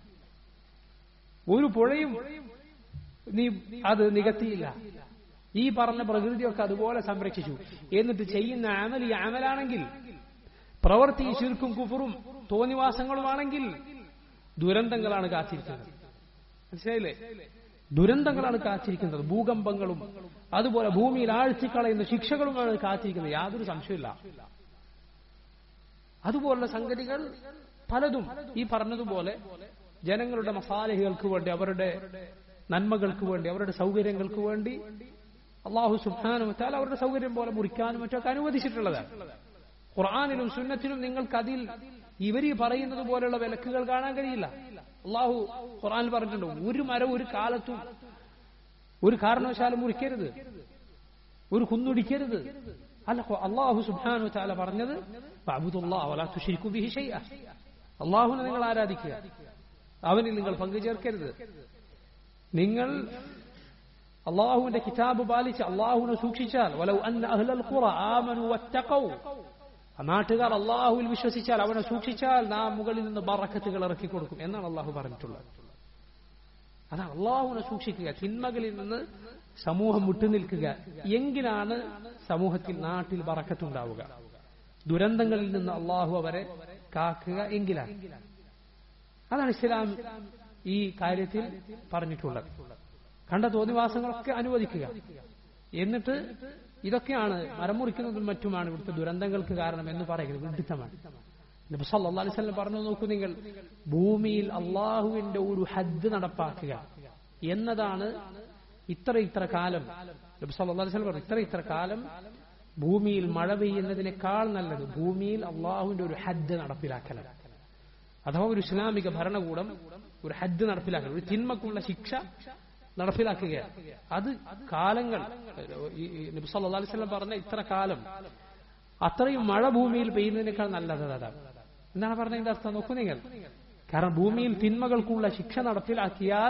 ഒരു പുഴയും നീ അത് നികത്തിയില്ല ഈ പറഞ്ഞ പ്രകൃതിയൊക്കെ അതുപോലെ സംരക്ഷിച്ചു എന്നിട്ട് ചെയ്യുന്ന അമൽ ഈ അമലാണെങ്കിൽ പ്രവൃത്തി ഈ ശിർക്കും കുഫറും തോന്നിവാസങ്ങളുമാണെങ്കിൽ ദുരന്തങ്ങളാണ് കാത്തിരിക്കുന്നത് മനസ്സിലായില്ലേ ദുരന്തങ്ങളാണ് കാത്തിരിക്കുന്നത് ഭൂകമ്പങ്ങളും അതുപോലെ ഭൂമിയിൽ ആഴ്ത്തിക്കളയുന്ന ശിക്ഷകളുമാണ് കാത്തിരിക്കുന്നത് യാതൊരു സംശയമില്ല അതുപോലുള്ള സംഗതികൾ പലതും ഈ പറഞ്ഞതുപോലെ ജനങ്ങളുടെ മസാലഹുകൾക്ക് വേണ്ടി അവരുടെ നന്മകൾക്ക് വേണ്ടി അവരുടെ സൗകര്യങ്ങൾക്ക് വേണ്ടി അള്ളാഹു സുബ്ഹാനഹു വതആല അവരുടെ സൗകര്യം പോലെ മുറിക്കാനും മറ്റൊക്കെ അനുവദിച്ചിട്ടുള്ളതാണ് ഖുർആാനിലും സുന്നത്തിലും നിങ്ങൾക്ക് അതിൽ ഇവരീ പറയുന്നത് പോലെയുള്ള വിലക്കുകൾ കാണാൻ കഴിയില്ല അള്ളാഹു ഖുർആൻ പറഞ്ഞിട്ടുണ്ട് ഒരു മരം ഒരു കാലത്തും ഒരു കാരണവശാലും മുറിക്കരുത് ഒരു കുന്നുടിക്കരുത് അല്ല അള്ളാഹു സുബ്ഹാനഹു വതആല പറഞ്ഞത് ഫഅബ്ദുല്ലാഹ വലാ തുശ്രികു ബിഹി ഷൈഅ അള്ളാഹുവിനെ നിങ്ങൾ ആരാധിക്കുക അവനിൽ നിങ്ങൾ പങ്കുചേർക്കരുത് നിങ്ങൾ അള്ളാഹുവിന്റെ കിതാബ് പാലിച്ച് അള്ളാഹുവിനെ സൂക്ഷിച്ചാൽ വലൗ അന്ന അഹ്ലൽ ഖുറ ആമനു വത്തഖൗ ആ നാട്ടുകാർ അള്ളാഹുവിൽ വിശ്വസിച്ചാൽ അവനെ സൂക്ഷിച്ചാൽ നാം മുകളിൽ നിന്ന് ബറക്കത്തുകൾ ഇറക്കി കൊടുക്കും എന്നാണ് അള്ളാഹു പറഞ്ഞിട്ടുള്ളത് അതാണ് അള്ളാഹുവിനെ സൂക്ഷിക്കുക തിന്മകളിൽ നിന്ന് സമൂഹം വിട്ടുനിൽക്കുക എങ്കിലാണ് സമൂഹത്തിൽ നാട്ടിൽ ബറക്കത്തുണ്ടാവുക ദുരന്തങ്ങളിൽ നിന്ന് അള്ളാഹു അവരെ കാക്കുക എങ്കിലാണ് അതാണ് ഇസ്ലാം ഈ കാര്യത്തിൽ പറഞ്ഞിട്ടുള്ളത് കണ്ട തോന്നിവാസങ്ങളൊക്കെ അനുവദിക്കുക എന്നിട്ട് ഇതൊക്കെയാണ് മരം മുറിക്കുന്നതും മറ്റുമാണ് ഇവിടുത്തെ ദുരന്തങ്ങൾക്ക് കാരണം എന്ന് പറയുന്നത് വിഡിത്തമാണ് നബി സല്ലല്ലാഹു അലൈഹി വസല്ലം പറഞ്ഞു നോക്കൂ നിങ്ങൾ ഭൂമിയിൽ അള്ളാഹുവിന്റെ ഒരു ഹദ് നടപ്പാക്കുക എന്നതാണ് ഇത്ര ഇത്ര കാലം നബി സല്ലല്ലാഹു അലൈഹി വസല്ലം പറഞ്ഞു ഇത്ര ഇത്ര കാലം ഭൂമിയിൽ മഴ പെയ്യുന്നതിനേക്കാൾ നല്ലത് ഭൂമിയിൽ അള്ളാഹുവിന്റെ ഒരു ഹദ് നടപ്പിലാക്കലാണ് അഥവാ ഒരു ഇസ്ലാമിക ഭരണകൂടം ഒരു ഹദ് നടപ്പിലാക്കുക ഒരു തിന്മക്കുള്ള ശിക്ഷ നടപ്പിലാക്കുകയാണ് അത് കാലങ്ങൾ ഈ ഈ നബി സല്ലല്ലാഹു അലൈഹി വസല്ലം പറഞ്ഞ ഇത്ര കാലം അത്രയും മഴ ഭൂമിയിൽ പെയ്യുന്നതിനേക്കാൾ നല്ലത് അതാണ് എന്താണ് പറഞ്ഞതിന്റെ അർത്ഥം നോക്കൂ നിങ്ങൾ കാരണം ഭൂമിയിൽ തിന്മകൾക്കുള്ള ശിക്ഷ നടപ്പിലാക്കിയാൽ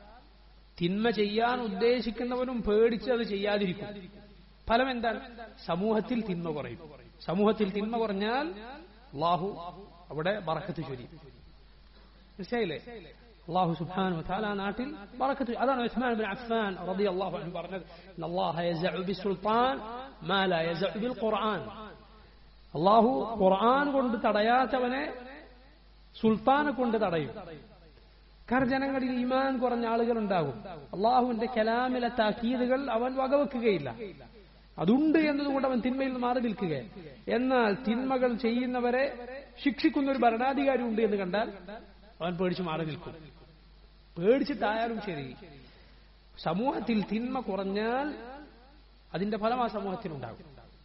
തിന്മ ചെയ്യാൻ ഉദ്ദേശിക്കുന്നവനും പേടിച്ച് അത് ചെയ്യാതിരിക്കും ഫലം എന്താണ് സമൂഹത്തിൽ തിന്മ കുറയും സമൂഹത്തിൽ തിന്മ കുറഞ്ഞാൽ അള്ളാഹു അവിടെ ബറക്കത്ത് ചൊരിയും മനസ്സിലായില്ലേ അള്ളാഹു സുബ്ഹാനഹു വതആല ആ നാട്ടിൽ ബറക്കത്ത് അതാണ് ഉസ്മാൻ ബിൻ അഫ്ഫാൻ റളിയല്ലാഹു അൻഹു പറഞ്ഞത് അല്ലാഹ യസഉ ബിസുൽത്താൻ മാ ലാ യസഉ ബിൽ ഖുർആൻ അള്ളാഹു ഖുർആൻ കൊണ്ട് തടയാത്തവനെ സുൽത്താനെ കൊണ്ട് തടയും കാരണം ജനങ്ങളിൽ ഈമാൻ കുറഞ്ഞ ആളുകൾ ഉണ്ടാകും അള്ളാഹുവിന്റെ കലാമിലെ താക്കീതുകൾ അവൻ വകവെക്കുകയില്ല അതുണ്ട് എന്നതുകൊണ്ട് അവൻ തിന്മയിൽ നിന്ന് മാറി നിൽക്കുക എന്നാൽ തിന്മകൾ ചെയ്യുന്നവരെ ശിക്ഷിക്കുന്ന ഒരു ഭരണാധികാരി ഉണ്ട് എന്ന് കണ്ടാൽ അവൻ പേടിച്ച് മാറി നിൽക്കും പേടിച്ചിട്ടായാലും ശരി സമൂഹത്തിൽ തിന്മ കുറഞ്ഞാൽ അതിന്റെ ഫലം ആ സമൂഹത്തിനുണ്ടാകും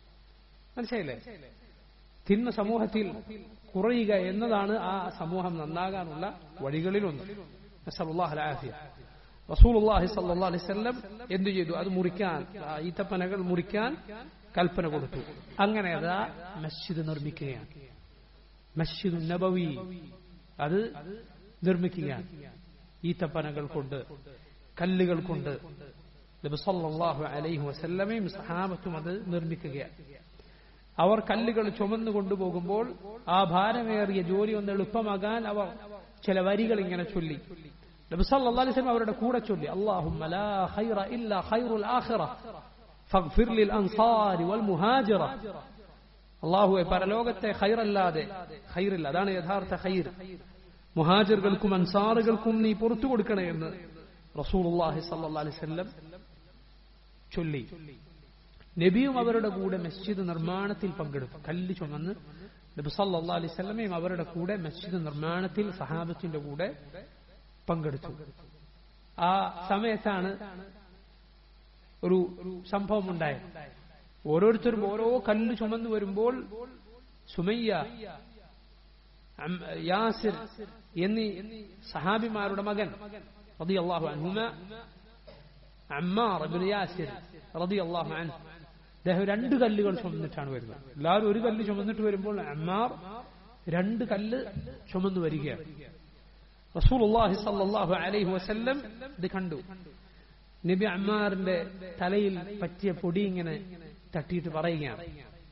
മനസ്സിലായില്ലേ തിന്മ സമൂഹത്തിൽ കുറയുക എന്നതാണ് ആ സമൂഹം നന്നാകാനുള്ള വഴികളിലൊന്ന് നസ്അലുല്ലാഹു അൽ-ആഫിയ. റസൂലുള്ളാഹി സ്വല്ലല്ലാഹു അലൈഹി വസല്ലം എന്തു ചെയ്തു അത് മുറിക്കാൻ ആ ഈത്തപ്പനകൾ മുറിക്കാൻ കൽപ്പന കൊടുത്തു അങ്ങനെ അതാ മസ്ജിദ് നിർമ്മിക്കുകയാണ് മസ്ജിദ് നബവി അത് നിർമ്മിക്കുകയാണ് ഈത്തപ്പനകൾ കൊണ്ട് കല്ലുകൾ കൊണ്ട് നബി സല്ലല്ലാഹു അലൈഹി വസല്ലമയും സഹാബത്തും അത് നിർമ്മിക്കുകയാണ് അവർ കല്ലുകൾ ചുമന്നു കൊണ്ടുപോകുമ്പോൾ ആ ഭാരമേറിയ ജോലി ഒന്ന് എളുപ്പമാകാൻ അവർ ചില വരികൾ ഇങ്ങനെ ചൊല്ലി നബി സല്ലല്ലാഹു അലൈഹി വസല്ലം അവരുടെ കൂടെ ചൊല്ലി അല്ലാഹുമ്മ ലാ ഖൈറ ഇല്ലാ ഖൈറുൽ ആഖിറ ഫഗ്ഫിർ ലിൽ അൻസാരി വൽ മുഹാജിറ അള്ളാഹുവെ പരലോകത്തെ ഖൈറല്ലാതെ ഖൈറില്ല അതാണ് യഥാർത്ഥ ഖൈർ മുഹാജിറുകൾക്കും അൻസാറുകൾക്കും നീ പുറത്തു കൊടുക്കണേ എന്ന് റസൂലുള്ളാഹി സല്ലല്ലാഹു അലൈഹി വസല്ലം ചൊല്ലി നബിയും അവരുടെ കൂടെ മസ്ജിദ് നിർമ്മാണത്തിൽ പങ്കെടുത്തു കല്ല് ചുമന്ന് നബി സല്ലല്ലാഹു അലൈഹി വസല്ലമയും അവരുടെ കൂടെ മസ്ജിദ് നിർമ്മാണത്തിൽ സഹാബത്തിന്റെ കൂടെ പങ്കെടുത്തു ആ സമയത്താണ് ഒരു സംഭവം ഉണ്ടായത് ഓരോരുത്തരും ഓരോ കല്ല് ചുമന്നു വരുമ്പോൾ സുമയ്യ അം- യാസിർ എന്നീ സഹാബിമാരുടെ മകൻ റളിയല്ലാഹു അൻഹുമ അമ്മാർ ഇബ്നു യാസിർ റളിയല്ലാഹു അൻഹു അദ്ദേഹം രണ്ട് കല്ലുകൾ ചുമന്നിട്ടാണ് വരുന്നത് എല്ലാവരും ഒരു കല്ല് ചുമന്നിട്ട് വരുമ്പോൾ അമ്മാർ രണ്ട് കല്ല് ചുമന്നു വരികയാണ് റസൂലുള്ളാഹി സ്വല്ലല്ലാഹു അലൈഹി വസല്ലം ഇത് കണ്ടു നബി അമ്മാറിന്റെ തലയിൽ പറ്റിയ പൊടി ഇങ്ങനെ തട്ടിയിട്ട് പറയുകയാണ്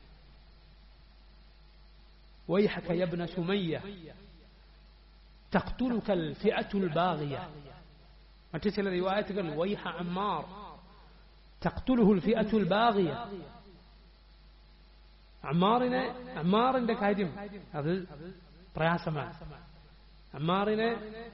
ويحك يا ابن سمية تقتلك الفئة الباغية മറ്റു ചില റിവായത്തുകൾ വൈഹ അമ്മാർ തഖ്തുലുഹുൽ ഫിഅത്തുൽ ബാഗിയ അമ്മാറിനെ അമ്മാറിന്റെ കാര്യം അത് പ്രയാസമാണ് അമ്മാറിനെ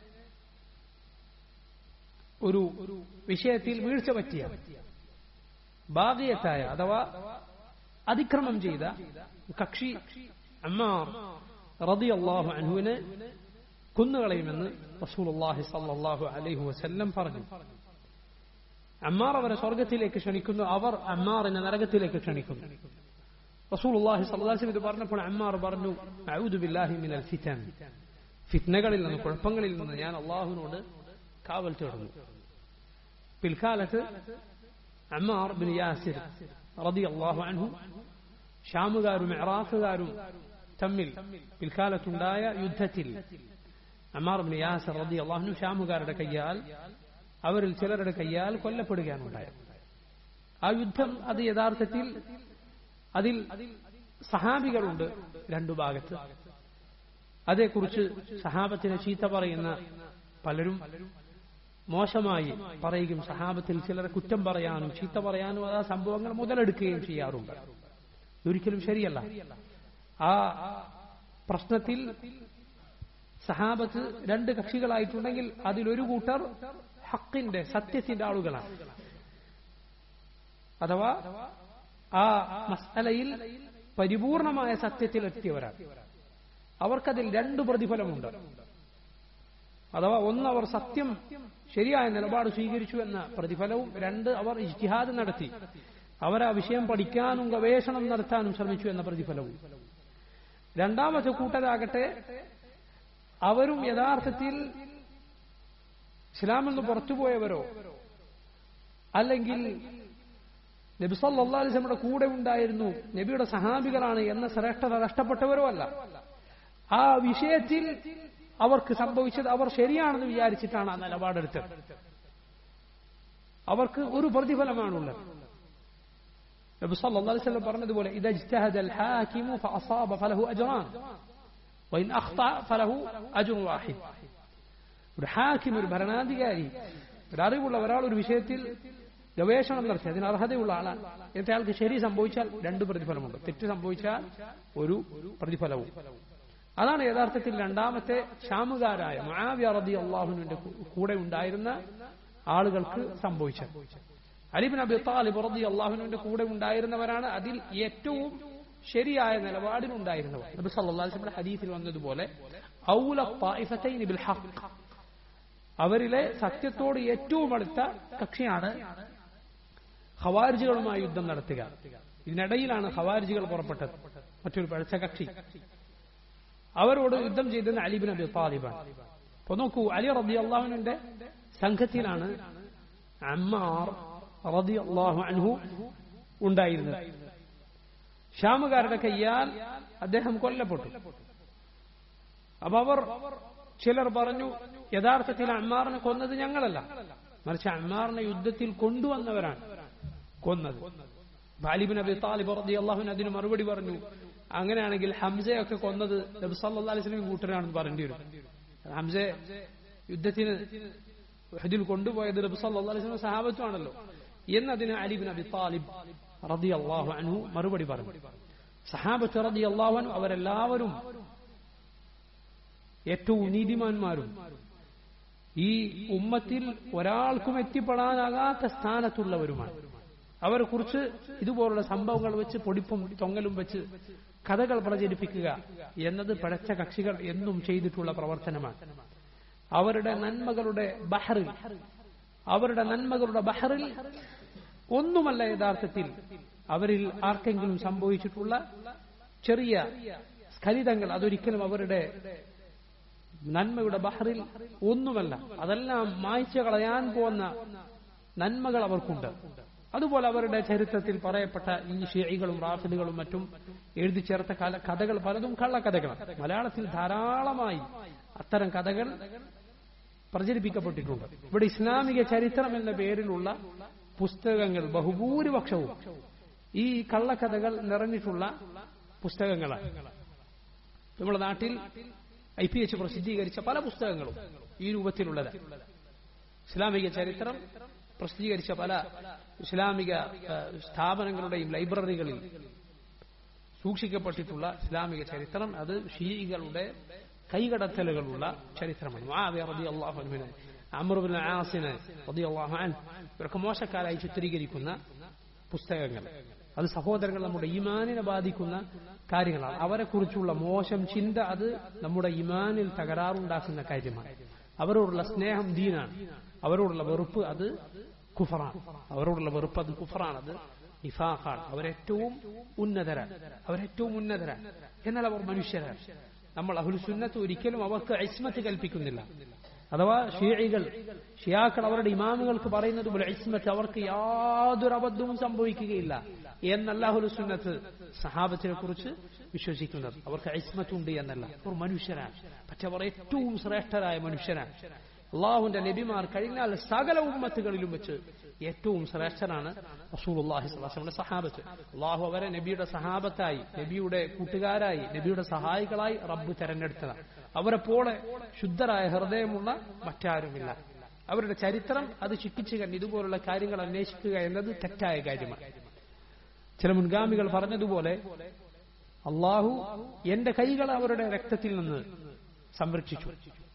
ഒരു വിഷയത്തിൽ വീഴ്ച പറ്റിയ ബാഗിയത്തായ അഥവാ അതിക്രമം ചെയ്ത കക്ഷി അമ്മാർ റളിയല്ലാഹു അൻഹുവിനെ കൊന്നുകളയുമെന്ന് റസൂലുള്ളാഹി സ്വല്ലല്ലാഹു അലൈഹി വസല്ലം പറഞ്ഞു അമ്മാർ അവരെ സ്വർഗത്തിലേക്ക് ക്ഷണിക്കുന്നു അവർ അമ്മാറിനെ നരകത്തിലേക്ക് ക്ഷണിക്കുന്നു റസൂലുള്ളാഹി സ്വല്ലല്ലാഹു അലൈഹി വസല്ലം ഇത് പറഞ്ഞപ്പോൾ അമ്മാർ പറഞ്ഞു അഊദു ബില്ലാഹി മിനൽ ഫിതൻ ഫിത്നകളിൽ നിന്ന് കുഴപ്പങ്ങളിൽ നിന്ന് ഞാൻ അള്ളാഹുവിനോട് കാവൽ തേടുന്നു പിൽക്കാലത്ത് അമ്മാർ ബിൻ യാസിർ റളിയല്ലാഹു അൻഹു ഷാമുകാരും ഇറാഖുകാരും തമ്മിൽ പിൽക്കാലത്തുണ്ടായ യുദ്ധത്തിൽ അമ്മാർ ബിൻ യാസിർ റളിയല്ലാഹു അൻഹു ഷാമുകാരുടെ കയ്യാൽ അവരിൽ ചിലരുടെ കയ്യാൽ കൊല്ലപ്പെടുകയാണ് ഉണ്ടായത് ആ യുദ്ധം അത് യഥാർത്ഥത്തിൽ അതിൽ സഹാബികളുണ്ട് രണ്ടു ഭാഗത്ത് അതേക്കുറിച്ച് സഹാബത്തിനെ ചീത്ത പറയുന്ന പലരും മോശമായി പറയുകയും സഹാബത്തിൽ ചിലരെ കുറ്റം പറയാനും ചീത്ത പറയാനും അത് ആ സംഭവങ്ങൾ മുതലെടുക്കുകയും ചെയ്യാറുണ്ട് ഒരിക്കലും ശരിയല്ല ആ പ്രശ്നത്തിൽ സഹാബത്ത് രണ്ട് കക്ഷികളായിട്ടുണ്ടെങ്കിൽ അതിലൊരു കൂട്ടർ ഹക്കിന്റെ സത്യത്തിന്റെ ആളുകളാണ് അഥവാ ആ മസലയിൽ പരിപൂർണമായ സത്യത്തിലെത്തിയവരാണ് അവർക്കതിൽ രണ്ട് പ്രതിഫലമുണ്ട് അഥവാ ഒന്ന് അവർ സത്യം ശരിയായ നിലപാട് സ്വീകരിച്ചു എന്ന പ്രതിഫലവും രണ്ട് അവർ ഇജ്തിഹാദ് നടത്തി അവർ ആ വിഷയം പഠിക്കാനും ഗവേഷണം നടത്താനും ശ്രമിച്ചു എന്ന പ്രതിഫലവും രണ്ടാമത്തെ കൂട്ടരാകട്ടെ അവരും യഥാർത്ഥത്തിൽ ഇസ്ലാമിൽ നിന്ന് പുറത്തുപോയവരോ അല്ലെങ്കിൽ നബി സല്ലല്ലാഹു അലൈഹി വസല്ലമയുടെ കൂടെ ഉണ്ടായിരുന്നു നബിയുടെ സഹാബികളാണ് എന്ന ശ്രേഷ്ഠത നഷ്ടപ്പെട്ടവരോ അല്ല ആ വിഷയത്തിൽ അവർക്ക് സംഭവിച്ചത് അവർ ശരിയാണെന്ന് വിചാരിച്ചിട്ടാണ് ആ നിലപാടെടുത്തത് അവർക്ക് ഒരു പ്രതിഫലമാണുള്ളത് നബി സല്ലല്ലാഹു അലൈഹി വസല്ലം പറഞ്ഞതുപോലെ ഇദ ഇജ്തഹദ അൽ ഹാകിമു ഫഅസാബ ഫലഹു അജ്റാൻ വഇൻ അഖ്ത ഫലഹു അജ്റു വാഹിദ് ഒരു ഹാക്കിം ഒരു ഭരണാധികാരി ഒരു അറിവുള്ള ഒരാൾ ഒരു വിഷയത്തിൽ ഗവേഷണം നടത്തി അതിന് അർഹതയുള്ള ആളാണ് എന്നിട്ട് അയാൾക്ക് ശരി സംഭവിച്ചാൽ രണ്ട് പ്രതിഫലമുണ്ട് തെറ്റ് സംഭവിച്ചാൽ ഒരു പ്രതിഫലവും അതാണ് യഥാർത്ഥത്തിൽ രണ്ടാമത്തെ ഷാമുകാരായ മഹാവ്യ റബി അള്ളാഹുവിന്റെ കൂടെ ഉണ്ടായിരുന്ന ആളുകൾക്ക് സംഭവിച്ചത് അലിബിൻ അബി താലിബ് റബി അള്ളാഹുവിന്റെ കൂടെ ഉണ്ടായിരുന്നവരാണ് അതിൽ ഏറ്റവും ശരിയായ നിലപാടിലുണ്ടായിരുന്നവർ നബി സല്ലല്ലാഹു അലൈഹി വസല്ലം ഹദീസിൽ വന്നതുപോലെ ഔല ത്വായിഫത്തൈനി ബിൽ ഹഖ് അവരിലെ സത്യത്തോട് ഏറ്റവും അടുത്ത കക്ഷിയാണ് ഖവാരിജുകളുമായി യുദ്ധം നടത്തുക ഇതിനിടയിലാണ് ഖവാരിജികൾ പുറപ്പെട്ടത് മറ്റൊരു പഴച്ച കക്ഷി അവരോട് യുദ്ധം ചെയ്തത് അലിബിൻ അബി താലിബാണ് അപ്പൊ നോക്കൂ അലി റബി അള്ളാഹുവിന്റെ സംഘത്തിലാണ് അമ്മാർ റബി അള്ളാഹു അൻഹു ഉണ്ടായിരുന്നത് ഷാമുകാരുടെ കയ്യാൽ അദ്ദേഹം കൊല്ലപ്പെട്ടു അപ്പൊ അവർ ചിലർ പറഞ്ഞു യഥാർത്ഥത്തിൽ അമ്മാറിനെ കൊന്നത് ഞങ്ങളല്ല മറിച്ച് അമ്മാറിനെ യുദ്ധത്തിൽ കൊണ്ടുവന്നവരാണ് കൊന്നത് ബാലിബിൻ അബി താലിബ് റതി അള്ളാഹുവിന് അതിന് മറുപടി പറഞ്ഞു അങ്ങനെയാണെങ്കിൽ ഹംസയൊക്കെ കൊന്നത് നബി സല്ലല്ലാഹു അലൈഹി വസല്ലം കൂട്ടരാണെന്ന് പറയേണ്ടി വരും ഹംസ യുദ്ധത്തിന് ഇതിൽ കൊണ്ടുപോയത് നബി സല്ലല്ലാഹു അലൈഹി വസല്ലം സഹാബത്തുമാണല്ലോ എന്നതിന് അലിബിൻ അബി താലിബ് റതി അള്ളാഹു അൻഹു മറുപടി പറഞ്ഞു സഹാബത്ത് റതി അള്ളാഹു അൻഹു അവരെല്ലാവരും ഏറ്റവും നീതിമാന്മാരും ഈ ഉമ്മത്തിൽ ഒരാൾക്കും എത്തിപ്പെടാനാകാത്ത സ്ഥാനത്തുള്ളവരുമാണ് അവരെ കുറിച്ച് ഇതുപോലുള്ള സംഭവങ്ങൾ വെച്ച് പൊടിപ്പും തൊങ്ങലും വെച്ച് കഥകൾ പ്രചരിപ്പിക്കുക എന്നത് പഴച്ച കക്ഷികൾ എന്നും ചെയ്തിട്ടുള്ള പ്രവർത്തനമാണ് അവരുടെ നന്മകളുടെ ബഹറിൽ അവരുടെ നന്മകളുടെ ബഹറിൽ ഒന്നുമല്ല യഥാർത്ഥത്തിൽ അവരിൽ ആർക്കെങ്കിലും സംഭവിച്ചിട്ടുള്ള ചെറിയ സ്ഖലിതങ്ങൾ അതൊരിക്കലും അവരുടെ നന്മയുടെ ബഹറിൽ ഒന്നുമല്ല അതെല്ലാം മായ്ച്ചു കളയാൻ പോകുന്ന നന്മകൾ അവർക്കുണ്ട് അതുപോലെ അവരുടെ ചരിത്രത്തിൽ പറയപ്പെട്ട ഈ ഷിയകളും റാഫിലുകളും മറ്റും എഴുതി ചേർത്ത കഥകൾ പലതും കള്ളക്കഥകളാണ് മലയാളത്തിൽ ധാരാളമായി അത്തരം കഥകൾ പ്രചരിപ്പിക്കപ്പെട്ടിട്ടുണ്ട് ഇവിടെ ഇസ്ലാമിക ചരിത്രം എന്ന പേരിലുള്ള പുസ്തകങ്ങൾ ബഹുഭൂരിപക്ഷവും ഈ കള്ളക്കഥകൾ നിറഞ്ഞിട്ടുള്ള പുസ്തകങ്ങളാണ് നമ്മുടെ നാട്ടിൽ ഐ പി എച്ച് പ്രസിദ്ധീകരിച്ച പല പുസ്തകങ്ങളും ഈ രൂപത്തിലുള്ളത് ഇസ്ലാമിക ചരിത്രം പ്രസിദ്ധീകരിച്ച പല ഇസ്ലാമിക സ്ഥാപനങ്ങളുടെയും ലൈബ്രറികളിൽ സൂക്ഷിക്കപ്പെട്ടിട്ടുള്ള ഇസ്ലാമിക ചരിത്രം അത് ഷീകളുടെ കൈകടത്തലുകളുള്ള ചരിത്രമാണ് അള്ളാഹുവിനെ അമറുബിൻ ആസിന് അള്ളാഹുൻ ഇവരൊക്കെ മോശക്കാരായി ചിത്രീകരിക്കുന്ന പുസ്തകങ്ങൾ അത് സഹോദരങ്ങൾ നമ്മുടെ ഇമാനിനെ ബാധിക്കുന്ന കാര്യങ്ങളാണ് അവരെ കുറിച്ചുള്ള മോശം ചിന്ത അത് നമ്മുടെ ഇമാനിൽ തകരാറുണ്ടാക്കുന്ന കാര്യമാണ് അവരോടുള്ള സ്നേഹം ദീനാണ് അവരോടുള്ള വെറുപ്പ് അത് കുഫറാണ് അവരോടുള്ള വെറുപ്പ് അത് കുഫറാണ് അത് നിഫാഖാണ് അവരേറ്റവും ഉന്നതരാണ് അവരേറ്റവും ഉന്നതരാണ് എന്നാൽ അവർ മനുഷ്യരാണ് നമ്മൾ അഹുൽസുന്നത്ത് ഒരിക്കലും അവർക്ക് ഐസ്മത്ത് കൽപ്പിക്കുന്നില്ല അഥവാ ഷിയകൾ ഷിയാക്കൾ അവരുടെ ഇമാമുകൾക്ക് പറയുന്നത് പോലെ ഐസ്മത്ത് അവർക്ക് യാതൊരു അബദ്ധവും സംഭവിക്കുകയില്ല എന്നല്ലാഹുൽ സുന്നത്ത് സഹാബത്തിനെ കുറിച്ച് വിശ്വസിക്കുന്നത് അവർക്ക് ഐസ്മത്തുണ്ട് എന്നല്ല അവർ മനുഷ്യരാണ് പക്ഷെ അവർ ഏറ്റവും ശ്രേഷ്ഠരായ മനുഷ്യരാണ് അള്ളാഹുവിന്റെ നബിമാർ കഴിഞ്ഞാൽ സകല ഉമ്മത്തുകളിലും വെച്ച് ഏറ്റവും ശ്രേഷ്ഠനാണ് റസൂലുള്ളാഹി സ്വലാസ്ലമിന്റെ സഹാബത്ത് അള്ളാഹു അവരെ നബിയുടെ സഹാബത്തായി നബിയുടെ കൂട്ടുകാരായി നബിയുടെ സഹായികളായി റബ്ബ് തെരഞ്ഞെടുത്തതാണ് അവരെ പോലെ ശുദ്ധരായ ഹൃദയമുള്ള മറ്റാരുമില്ല അവരുടെ ചരിത്രം അത് ചിക്കിച്ചു കണ്ട് ഇതുപോലുള്ള കാര്യങ്ങൾ അന്വേഷിക്കുക എന്നത് തെറ്റായ കാര്യമാണ് ചില മുൻഗാമികൾ പറഞ്ഞതുപോലെ അള്ളാഹു എന്റെ കൈകൾ അവരുടെ രക്തത്തിൽ നിന്ന് സംരക്ഷിച്ചു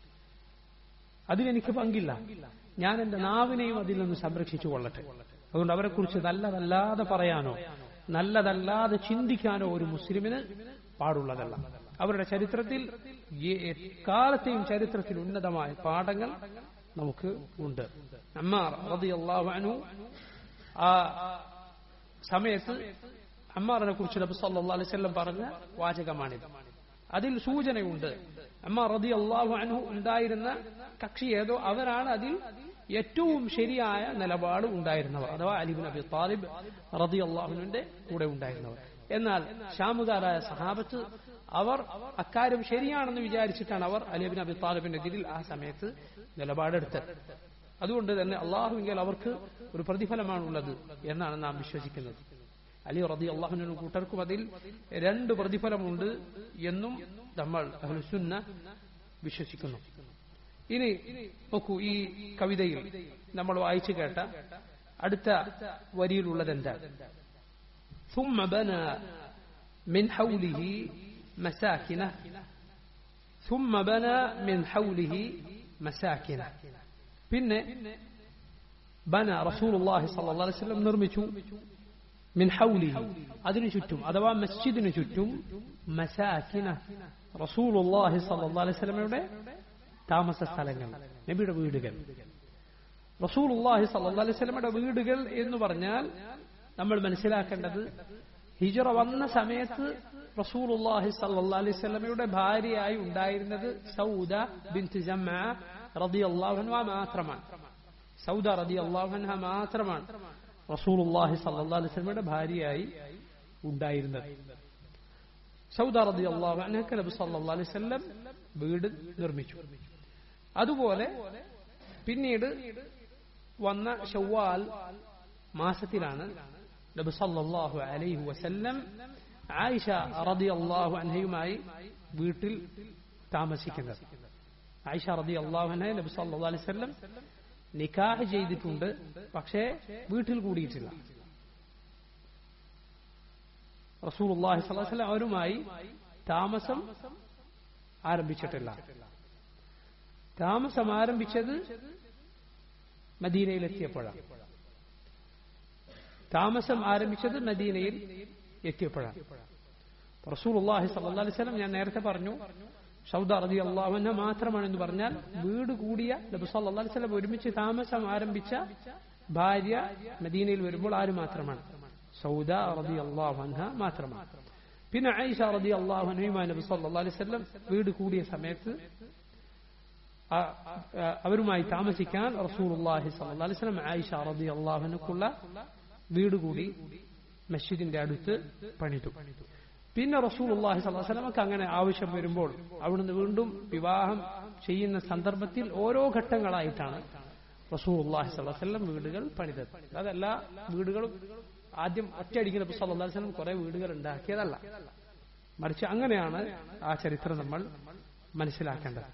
അതിനെനിക്ക് പങ്കില്ല ഞാൻ എന്റെ നാവിനെയും അതിൽ നിന്ന് സംരക്ഷിച്ചു കൊള്ളട്ടെ അതുകൊണ്ട് അവരെക്കുറിച്ച് നല്ലതല്ലാതെ പറയാനോ നല്ലതല്ലാതെ ചിന്തിക്കാനോ ഒരു മുസ്ലിമിന് പാടുള്ളതല്ല അവരുടെ ചരിത്രത്തിൽ കാലത്തെയും ചരിത്രത്തിൽ ഉന്നതമായ പാഠങ്ങൾ നമുക്ക് ഉണ്ട് അമ്മാർ റളിയല്ലാഹു അൻഹു ആ സമയത്ത് അമ്മാറിനെ കുറിച്ച് നബി സല്ലല്ലാഹു അലൈഹി വസല്ലം പറഞ്ഞ വാചകമാണിത് അതിൽ സൂചനയുണ്ട് അമ്മ റതി അള്ളാഹു അൻഹു ഉണ്ടായിരുന്ന കക്ഷി ഏതോ അവരാണ് അതിൽ ഏറ്റവും ശരിയായ നിലപാട് ഉണ്ടായിരുന്നവർ അഥവാ അലിബിൻ അബി താലിബ് റതി അള്ളാഹുവിന്റെ കൂടെ ഉണ്ടായിരുന്നവർ എന്നാൽ ഷാമുകാരായ സഹാബത്ത് അവർ അക്കാര്യം ശരിയാണെന്ന് വിചാരിച്ചിട്ടാണ് അവർ അലിബിൻ അബി താലിബിനെതിരിൽ ആ സമയത്ത് നിലപാടെടുത്തത് അതുകൊണ്ട് തന്നെ അള്ളാഹുവിൽ അവർക്ക് ഒരു പ്രതിഫലമാണുള്ളത് എന്നാണ് നാം വിശ്വസിക്കുന്നത് അലി റതി അള്ളാഹുവിനും കൂട്ടർക്കും അതിൽ രണ്ട് പ്രതിഫലമുണ്ട് എന്നും നമ്മൾ അഹ്ലുസുന്ന വിശ്വസിക്കുന്നു ഇനി നോക്കൂ ഈ കവിതയിൽ നമ്മൾ വായിച്ചു കേട്ട അടുത്ത വരിയിലുള്ളത് എന്താ ثم بنى من حوله مساكنه ثم بنى من حوله مساكنه പിന്നെ ബന റസൂലുള്ളാഹി സ്വല്ലല്ലാഹു അലൈഹി വസല്ലം നിർമ്മിച്ചു മിൻ ഹൗലിഹി അതിനു ചുറ്റും അഥവാ മസ്ജിദിനു ചുറ്റും മസാക്കിന റസൂലുള്ളാഹി സ്വല്ലല്ലാഹു അലൈഹി വസല്ലമയുടെ താമസ സ്ഥലങ്ങൾ നബിയുടെ വീടുകൾ റസൂലുള്ളാഹി സ്വല്ലല്ലാഹു അലൈഹി വസല്ലമയുടെ വീടുകൾ എന്ന് പറഞ്ഞാൽ നമ്മൾ മനസ്സിലാക്കേണ്ടത് ഹിജറ വന്ന സമയത്ത് റസൂലുള്ളാഹി സല്ലല്ലാഹു അലൈഹി വസല്ലമയുടെ ഭാര്യയായി ഉണ്ടായിരുന്നത് സൗദ ബിൻത് ജംഅ റളിയല്ലാഹു അൻഹ മാത്രമാണ് സൗദ റളിയല്ലാഹു അൻഹ മാത്രമാണ് റസൂലുള്ളാഹി സല്ലല്ലാഹു അലൈഹി വസല്ലമയുടെ ഭാര്യയായി ഉണ്ടായിരുന്നത് സൗദ റളിയല്ലാഹു അൻഹക്ക് നബി സല്ലല്ലാഹു അലൈഹി വസല്ലം വീട് നിർമ്മിച്ചു അതുപോലെ പിന്നീട് വന്ന ഷവ്വാൽ മാസത്തിലാണ് നബി സല്ലല്ലാഹു അലൈഹി വസല്ലം ആയിഷ റളിയല്ലാഹു അൻഹയുമായി വീട്ടിൽ താമസിക്കുന്നത് ആയിഷ റളിയല്ലാഹു അൻഹ നബി സല്ലല്ലാഹു അലൈഹി വസല്ലം നിക്കാഹ് ചെയ്തിട്ടുണ്ട് പക്ഷേ വീട്ടിൽ കൂടിയിട്ടില്ല റസൂലുള്ളാഹി സ്വല്ലല്ലാഹു അലൈഹി വസല്ലം അവരുമായി താമസം ആരംഭിച്ചിട്ടില്ല താമസം ആരംഭിച്ചത് മദീനയിലെത്തിയപ്പോഴാണ് താമസം ആരംഭിച്ചത് മദീനയിൽ എത്തിയപ്പോഴാണ് റസൂലുള്ളാഹി സ്വല്ലല്ലാഹു അലൈഹി വസല്ലം ഞാൻ നേരത്തെ പറഞ്ഞു സൗദ റതി അള്ളാഹുന മാത്രമാണെന്ന് പറഞ്ഞാൽ വീട് കൂടിയ നബി സല്ലല്ലാഹു അലൈഹി വസല്ലം ഒരുമിച്ച് താമസം ആരംഭിച്ച ഭാര്യ മദീനയിൽ വരുമ്പോൾ ആര് മാത്രമാണ് സൗദ റതി അള്ളാഹുന മാത്രമാണ് പിന്നെ ഐഷ റതി അള്ളാഹുനയുമായി നബി സല്ലല്ലാഹു അലൈഹി വസല്ലം വീട് കൂടിയ സമയത്ത് അവരുമായി താമസിക്കാൻ റസൂലുള്ളാഹി സ്വല്ലല്ലാഹു അലൈഹി വസല്ലം ആയിഷ റളിയല്ലാഹു അൻഹക്കുള്ള വീട് കൂടി മസ്ജിദിന്റെ അടുത്ത് പണിതു പിന്നെ റസൂലുള്ളാഹി സ്വല്ലല്ലാഹു അലൈഹി വസല്ലമക്ക് അങ്ങനെ ആവശ്യം വരുമ്പോൾ അവിടുന്ന് വീണ്ടും വിവാഹം ചെയ്യുന്ന സന്ദർഭത്തിൽ ഓരോ ഘട്ടങ്ങളായിട്ടാണ് റസൂലുള്ളാഹി സ്വല്ലല്ലാഹു അലൈഹി വസല്ലം വീടുകൾ പണിതത് അതല്ല വീടുകളും ആദ്യം ഒറ്റയടിക്ക് നബി സല്ലല്ലാഹു അലൈഹി വസല്ലം കുറെ വീടുകൾ ഉണ്ടാക്കിയതല്ല മറിച്ച് അങ്ങനെയാണ് ആ ചരിത്രം നമ്മൾ മനസ്സിലാക്കേണ്ടത്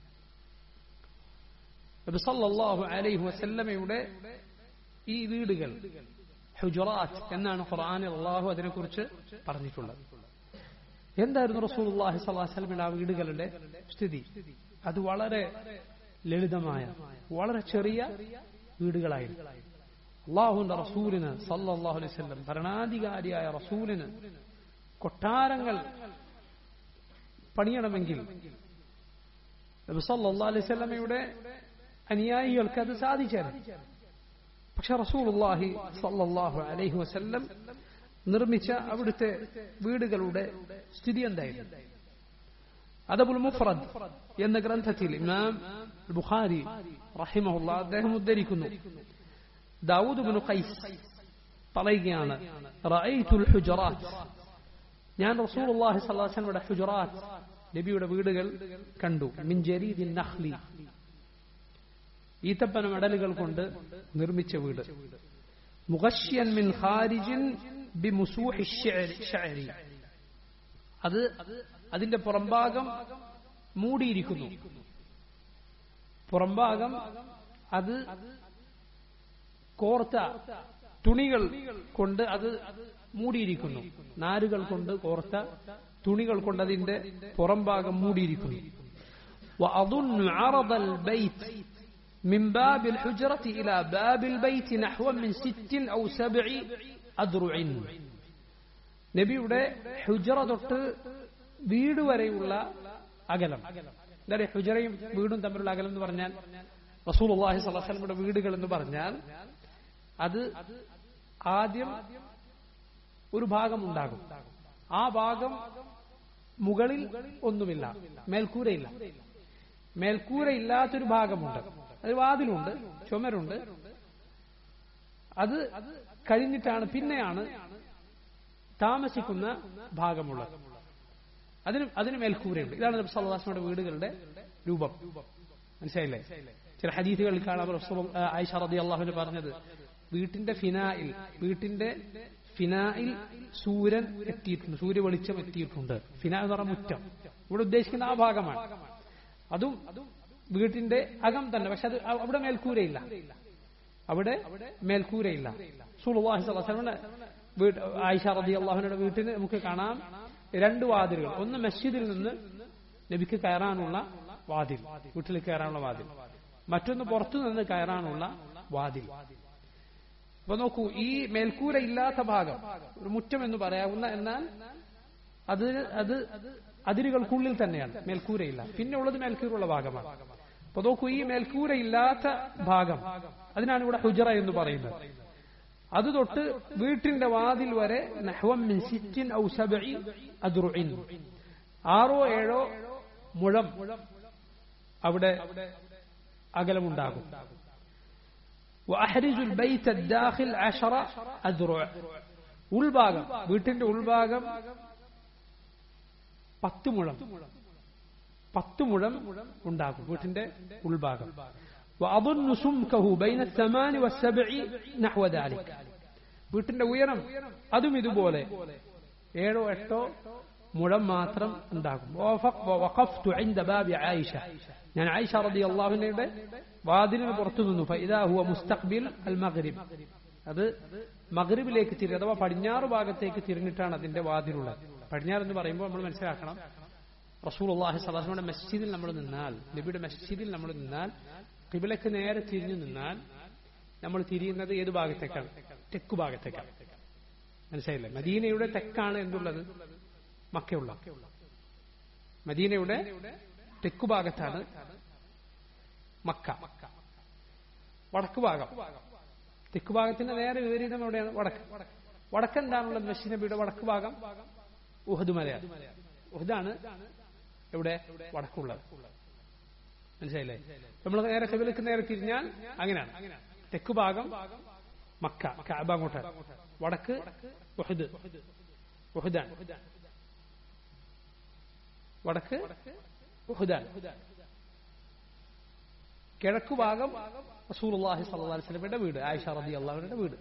നബി സല്ലല്ലാഹു അലൈഹി വസല്ലമയുടെ ഈ വീടുകൾ ഹുജറാത്ത് എന്നാണ് ഖുർആനിൽ അള്ളാഹു അതിനെക്കുറിച്ച് പറഞ്ഞിട്ടുള്ളത് എന്തായിരുന്നു റസൂലുള്ളാഹി സ്വല്ലല്ലാഹു അലൈഹി വസല്ലമയുടെ ആ വീടുകളുടെ സ്ഥിതി അത് വളരെ ലളിതമായ വളരെ ചെറിയ വീടുകളായിരുന്നു അള്ളാഹുന്റെ റസൂലിന് സല്ലല്ലാഹു അലൈഹി വസല്ലം ഭരണാധികാരിയായ റസൂലിന് കൊട്ടാരങ്ങൾ പണിയണമെങ്കിൽ നബി സല്ലല്ലാഹു അലൈഹി വസല്ലമയുടെ അനുയായികൾക്ക് അത് സാധിച്ചായിരുന്നു പക്ഷെ റസൂലുള്ളാഹി സല്ലല്ലാഹു അലൈഹി വസല്ലം നിർമ്മിച്ച അവിടുത്തെ വീടുകളുടെ സ്ഥിതി എന്തായിരുന്നു അദബുൽ മുഫ്രദ് എന്ന ഗ്രന്ഥത്തിൽ ഇമാം ബുഖാരി റഹിമഹുല്ല അദ്ദേഹം ഉദ്ധരിക്കുന്നു ദാവൂദ് ബിൻ ഖൈസ് പറയുകയാണ് റഅയ്തുൽ ഹുജറാത്ത് ഞാൻ റസൂലുള്ളാഹി സ്വല്ലല്ലാഹു അലൈഹി വസല്ലമയുടെ ഹുജറാത്ത് നബിയുടെ വീടുകൾ കണ്ടു മിൻ ജരീദിൻ നഖ്ലി ഈത്തപ്പന മെഡലുകൾ കൊണ്ട് നിർമ്മിച്ച വീട് മുഗഷ്യൻ മിൻ ഖാരിജിൻ ബിമുസൂഹി ഷഅരി അത് അതിന്റെ പുറംഭാഗം മൂടിയിരിക്കുന്നു പുറംഭാഗം അത് കോർത്ത തുണികൾ കൊണ്ട് അത് മൂടിയിരിക്കുന്നു നാരുകൾ കൊണ്ട് കോർത്ത തുണികൾ കൊണ്ട് അതിന്റെ പുറംഭാഗം മൂടിയിരിക്കുന്നു وأظن عرض البيت من باب الحجرة إلى باب البيت نحو من ست أو سبع أذرع നബിയുടെ ഹുജറ തൊട്ട് വീട് വരെയുള്ള അകലം എന്താ പറയുക ഹുജറയും വീടും തമ്മിലുള്ള അകലം എന്ന് പറഞ്ഞാൽ റസൂൽ അള്ളാഹി സ്വലാസ്ലമിയുടെ വീടുകൾ എന്ന് പറഞ്ഞാൽ അത് ആദ്യം ഒരു ഭാഗം ഉണ്ടാകും ആ ഭാഗം മുകളിൽ ഒന്നുമില്ല മേൽക്കൂരയില്ല മേൽക്കൂരയില്ലാത്തൊരു ഭാഗമുണ്ട് അത് വാതിലുണ്ട് ചുമരുണ്ട് അത് കഴിഞ്ഞിട്ടാണ് പിന്നെയാണ് താമസിക്കുന്ന ഭാഗമുള്ളത് അതിന് അതിന് മേൽക്കൂരയുണ്ട് ഇതാണ് നബി സല്ലാസ്മയുടെ വീടുകളുടെ രൂപം മനസ്സിലായില്ലേ ചില ഹദീസുകളിൽ കാണാം ആയിഷ റതി അള്ളാഹുവിന് പറഞ്ഞത് വീട്ടിന്റെ ഫിനായിൽ വീട്ടിന്റെ ഫിനായിൽ സൂര്യൻ എത്തിയിട്ടുണ്ട് സൂര്യ വെളിച്ചം എത്തിയിട്ടുണ്ട് ഫിന എന്ന് പറഞ്ഞ മുറ്റം ഇവിടെ ഉദ്ദേശിക്കുന്ന ആ ഭാഗമാണ് അതും വീട്ടിന്റെ അകം തന്നെ പക്ഷെ അത് അവിടെ മേൽക്കൂരയില്ല അവിടെ മേൽക്കൂരയില്ല സുൽവാഹി സ്വലമയുടെ വീട് ആയിഷ റതി അള്ളാഹുനയുടെ വീട്ടിന് നമുക്ക് കാണാം രണ്ട് വാതിലുകൾ ഒന്ന് മസ്ജിദിൽ നിന്ന് നബിക്ക് കയറാനുള്ള വാതിൽ വീട്ടിൽ കയറാനുള്ള വാതിൽ മറ്റൊന്ന് പുറത്തു നിന്ന് കയറാനുള്ള വാതിൽ അപ്പൊ നോക്കൂ ഈ മേൽക്കൂര ഇല്ലാത്ത ഭാഗം ഒരു മുറ്റം എന്ന് പറയാവുന്ന എന്നാൽ അത് അത് അതിരുകൾക്കുള്ളിൽ തന്നെയാണ് മേൽക്കൂരയില്ല പിന്നെ ഉള്ളത് മേൽക്കൂരുള്ള ഭാഗമാണ് അപ്പൊ നോക്കൂ ഈ മേൽക്കൂര ഇല്ലാത്ത ഭാഗം അതിനാണ് ഇവിടെ ഹുജറ എന്ന് പറയുന്നത് അത് തൊട്ട് വീട്ടിന്റെ വാതിൽ വരെ നഹ്വം മിൻ സിറ്റിൻ ഔ സബഇ അദ്റുഇൻ ആറോ ഏഴോ മുഴം അവിടെ അകലമുണ്ടാകും وأحرز البيت الداخل عشر أذرع ഉൾഭാഗം വീട്ടിന്റെ ഉൾഭാഗം പത്ത് മുഴം പത്ത് മുഴം ഉണ്ടാകും വീട്ടിന്റെ ഉൾഭാഗം وأظن سمكه بين الثمان والسبع نحو ذلك വീട്ടിന്റെ ഉയരം അതും ഇതുപോലെ ഏഴോ എട്ടോ മുഴം മാത്രം ഉണ്ടാകും وقفت عند باب عائشة ഞാൻ ആയിഷ റതി അള്ളാഹുവിന്റെ വാതിലിന് പുറത്തു നിന്നു ഫൈദാ ഹുവ മുസ്തഖ്ബിൽ അൽ മഗ്രിബ് അത് മഗ്രിബിലേക്ക് തിരി അഥവാ പടിഞ്ഞാറ് ഭാഗത്തേക്ക് തിരിഞ്ഞിട്ടാണ് അതിന്റെ വാതിലുള്ളത് പടിഞ്ഞാറ് എന്ന് പറയുമ്പോൾ നമ്മൾ മനസ്സിലാക്കണം റസൂൽ അള്ളാഹി സലാഹിന്റെ മസ്ജിദിൽ നമ്മൾ നിന്നാൽ നബിയുടെ മസ്ജിദിൽ നമ്മൾ നിന്നാൽ കിബിലക്ക് നേരെ തിരിഞ്ഞു നിന്നാൽ നമ്മൾ തിരിയുന്നത് ഏത് ഭാഗത്തേക്കാണ് തെക്കു ഭാഗത്തേക്കാണ് മനസ്സിലായില്ലേ മദീനയുടെ തെക്കാണ് എന്തുള്ളത് മക്കയുള്ള മദീനയുടെ തെക്കു ഭാഗത്താണ് മക്ക വടക്ക് ഭാഗം തെക്കു ഭാഗത്തിന്റെ നേരെ വിപരീതം എവിടെയാണ് വടക്ക് വടക്ക് എന്താണുള്ളത് മഷി നബിയുടെ വടക്ക് ഭാഗം ഉഹദ് മലയാണ് ഉഹദാണ് എവിടെ വടക്കുള്ളത് മനസ്സിലായില്ലേ നമ്മൾ നേരെ കബിലേക്ക് നേരെ തിരിഞ്ഞാൽ അങ്ങനെയാണ് തെക്കു ഭാഗം മക്ക കാബ അങ്ങോട്ടാണ് വടക്ക് ഉഹദ് ഉഹദാൻ വടക്ക് ഉഹദാൻ കിഴക്കു ഭാഗം റസൂലുള്ളാഹി സ്വല്ലല്ലാഹി അലൈഹി വസല്ലമയുടെ വീട് ആയിഷ റളിയല്ലാഹുവിന്റെ വീട്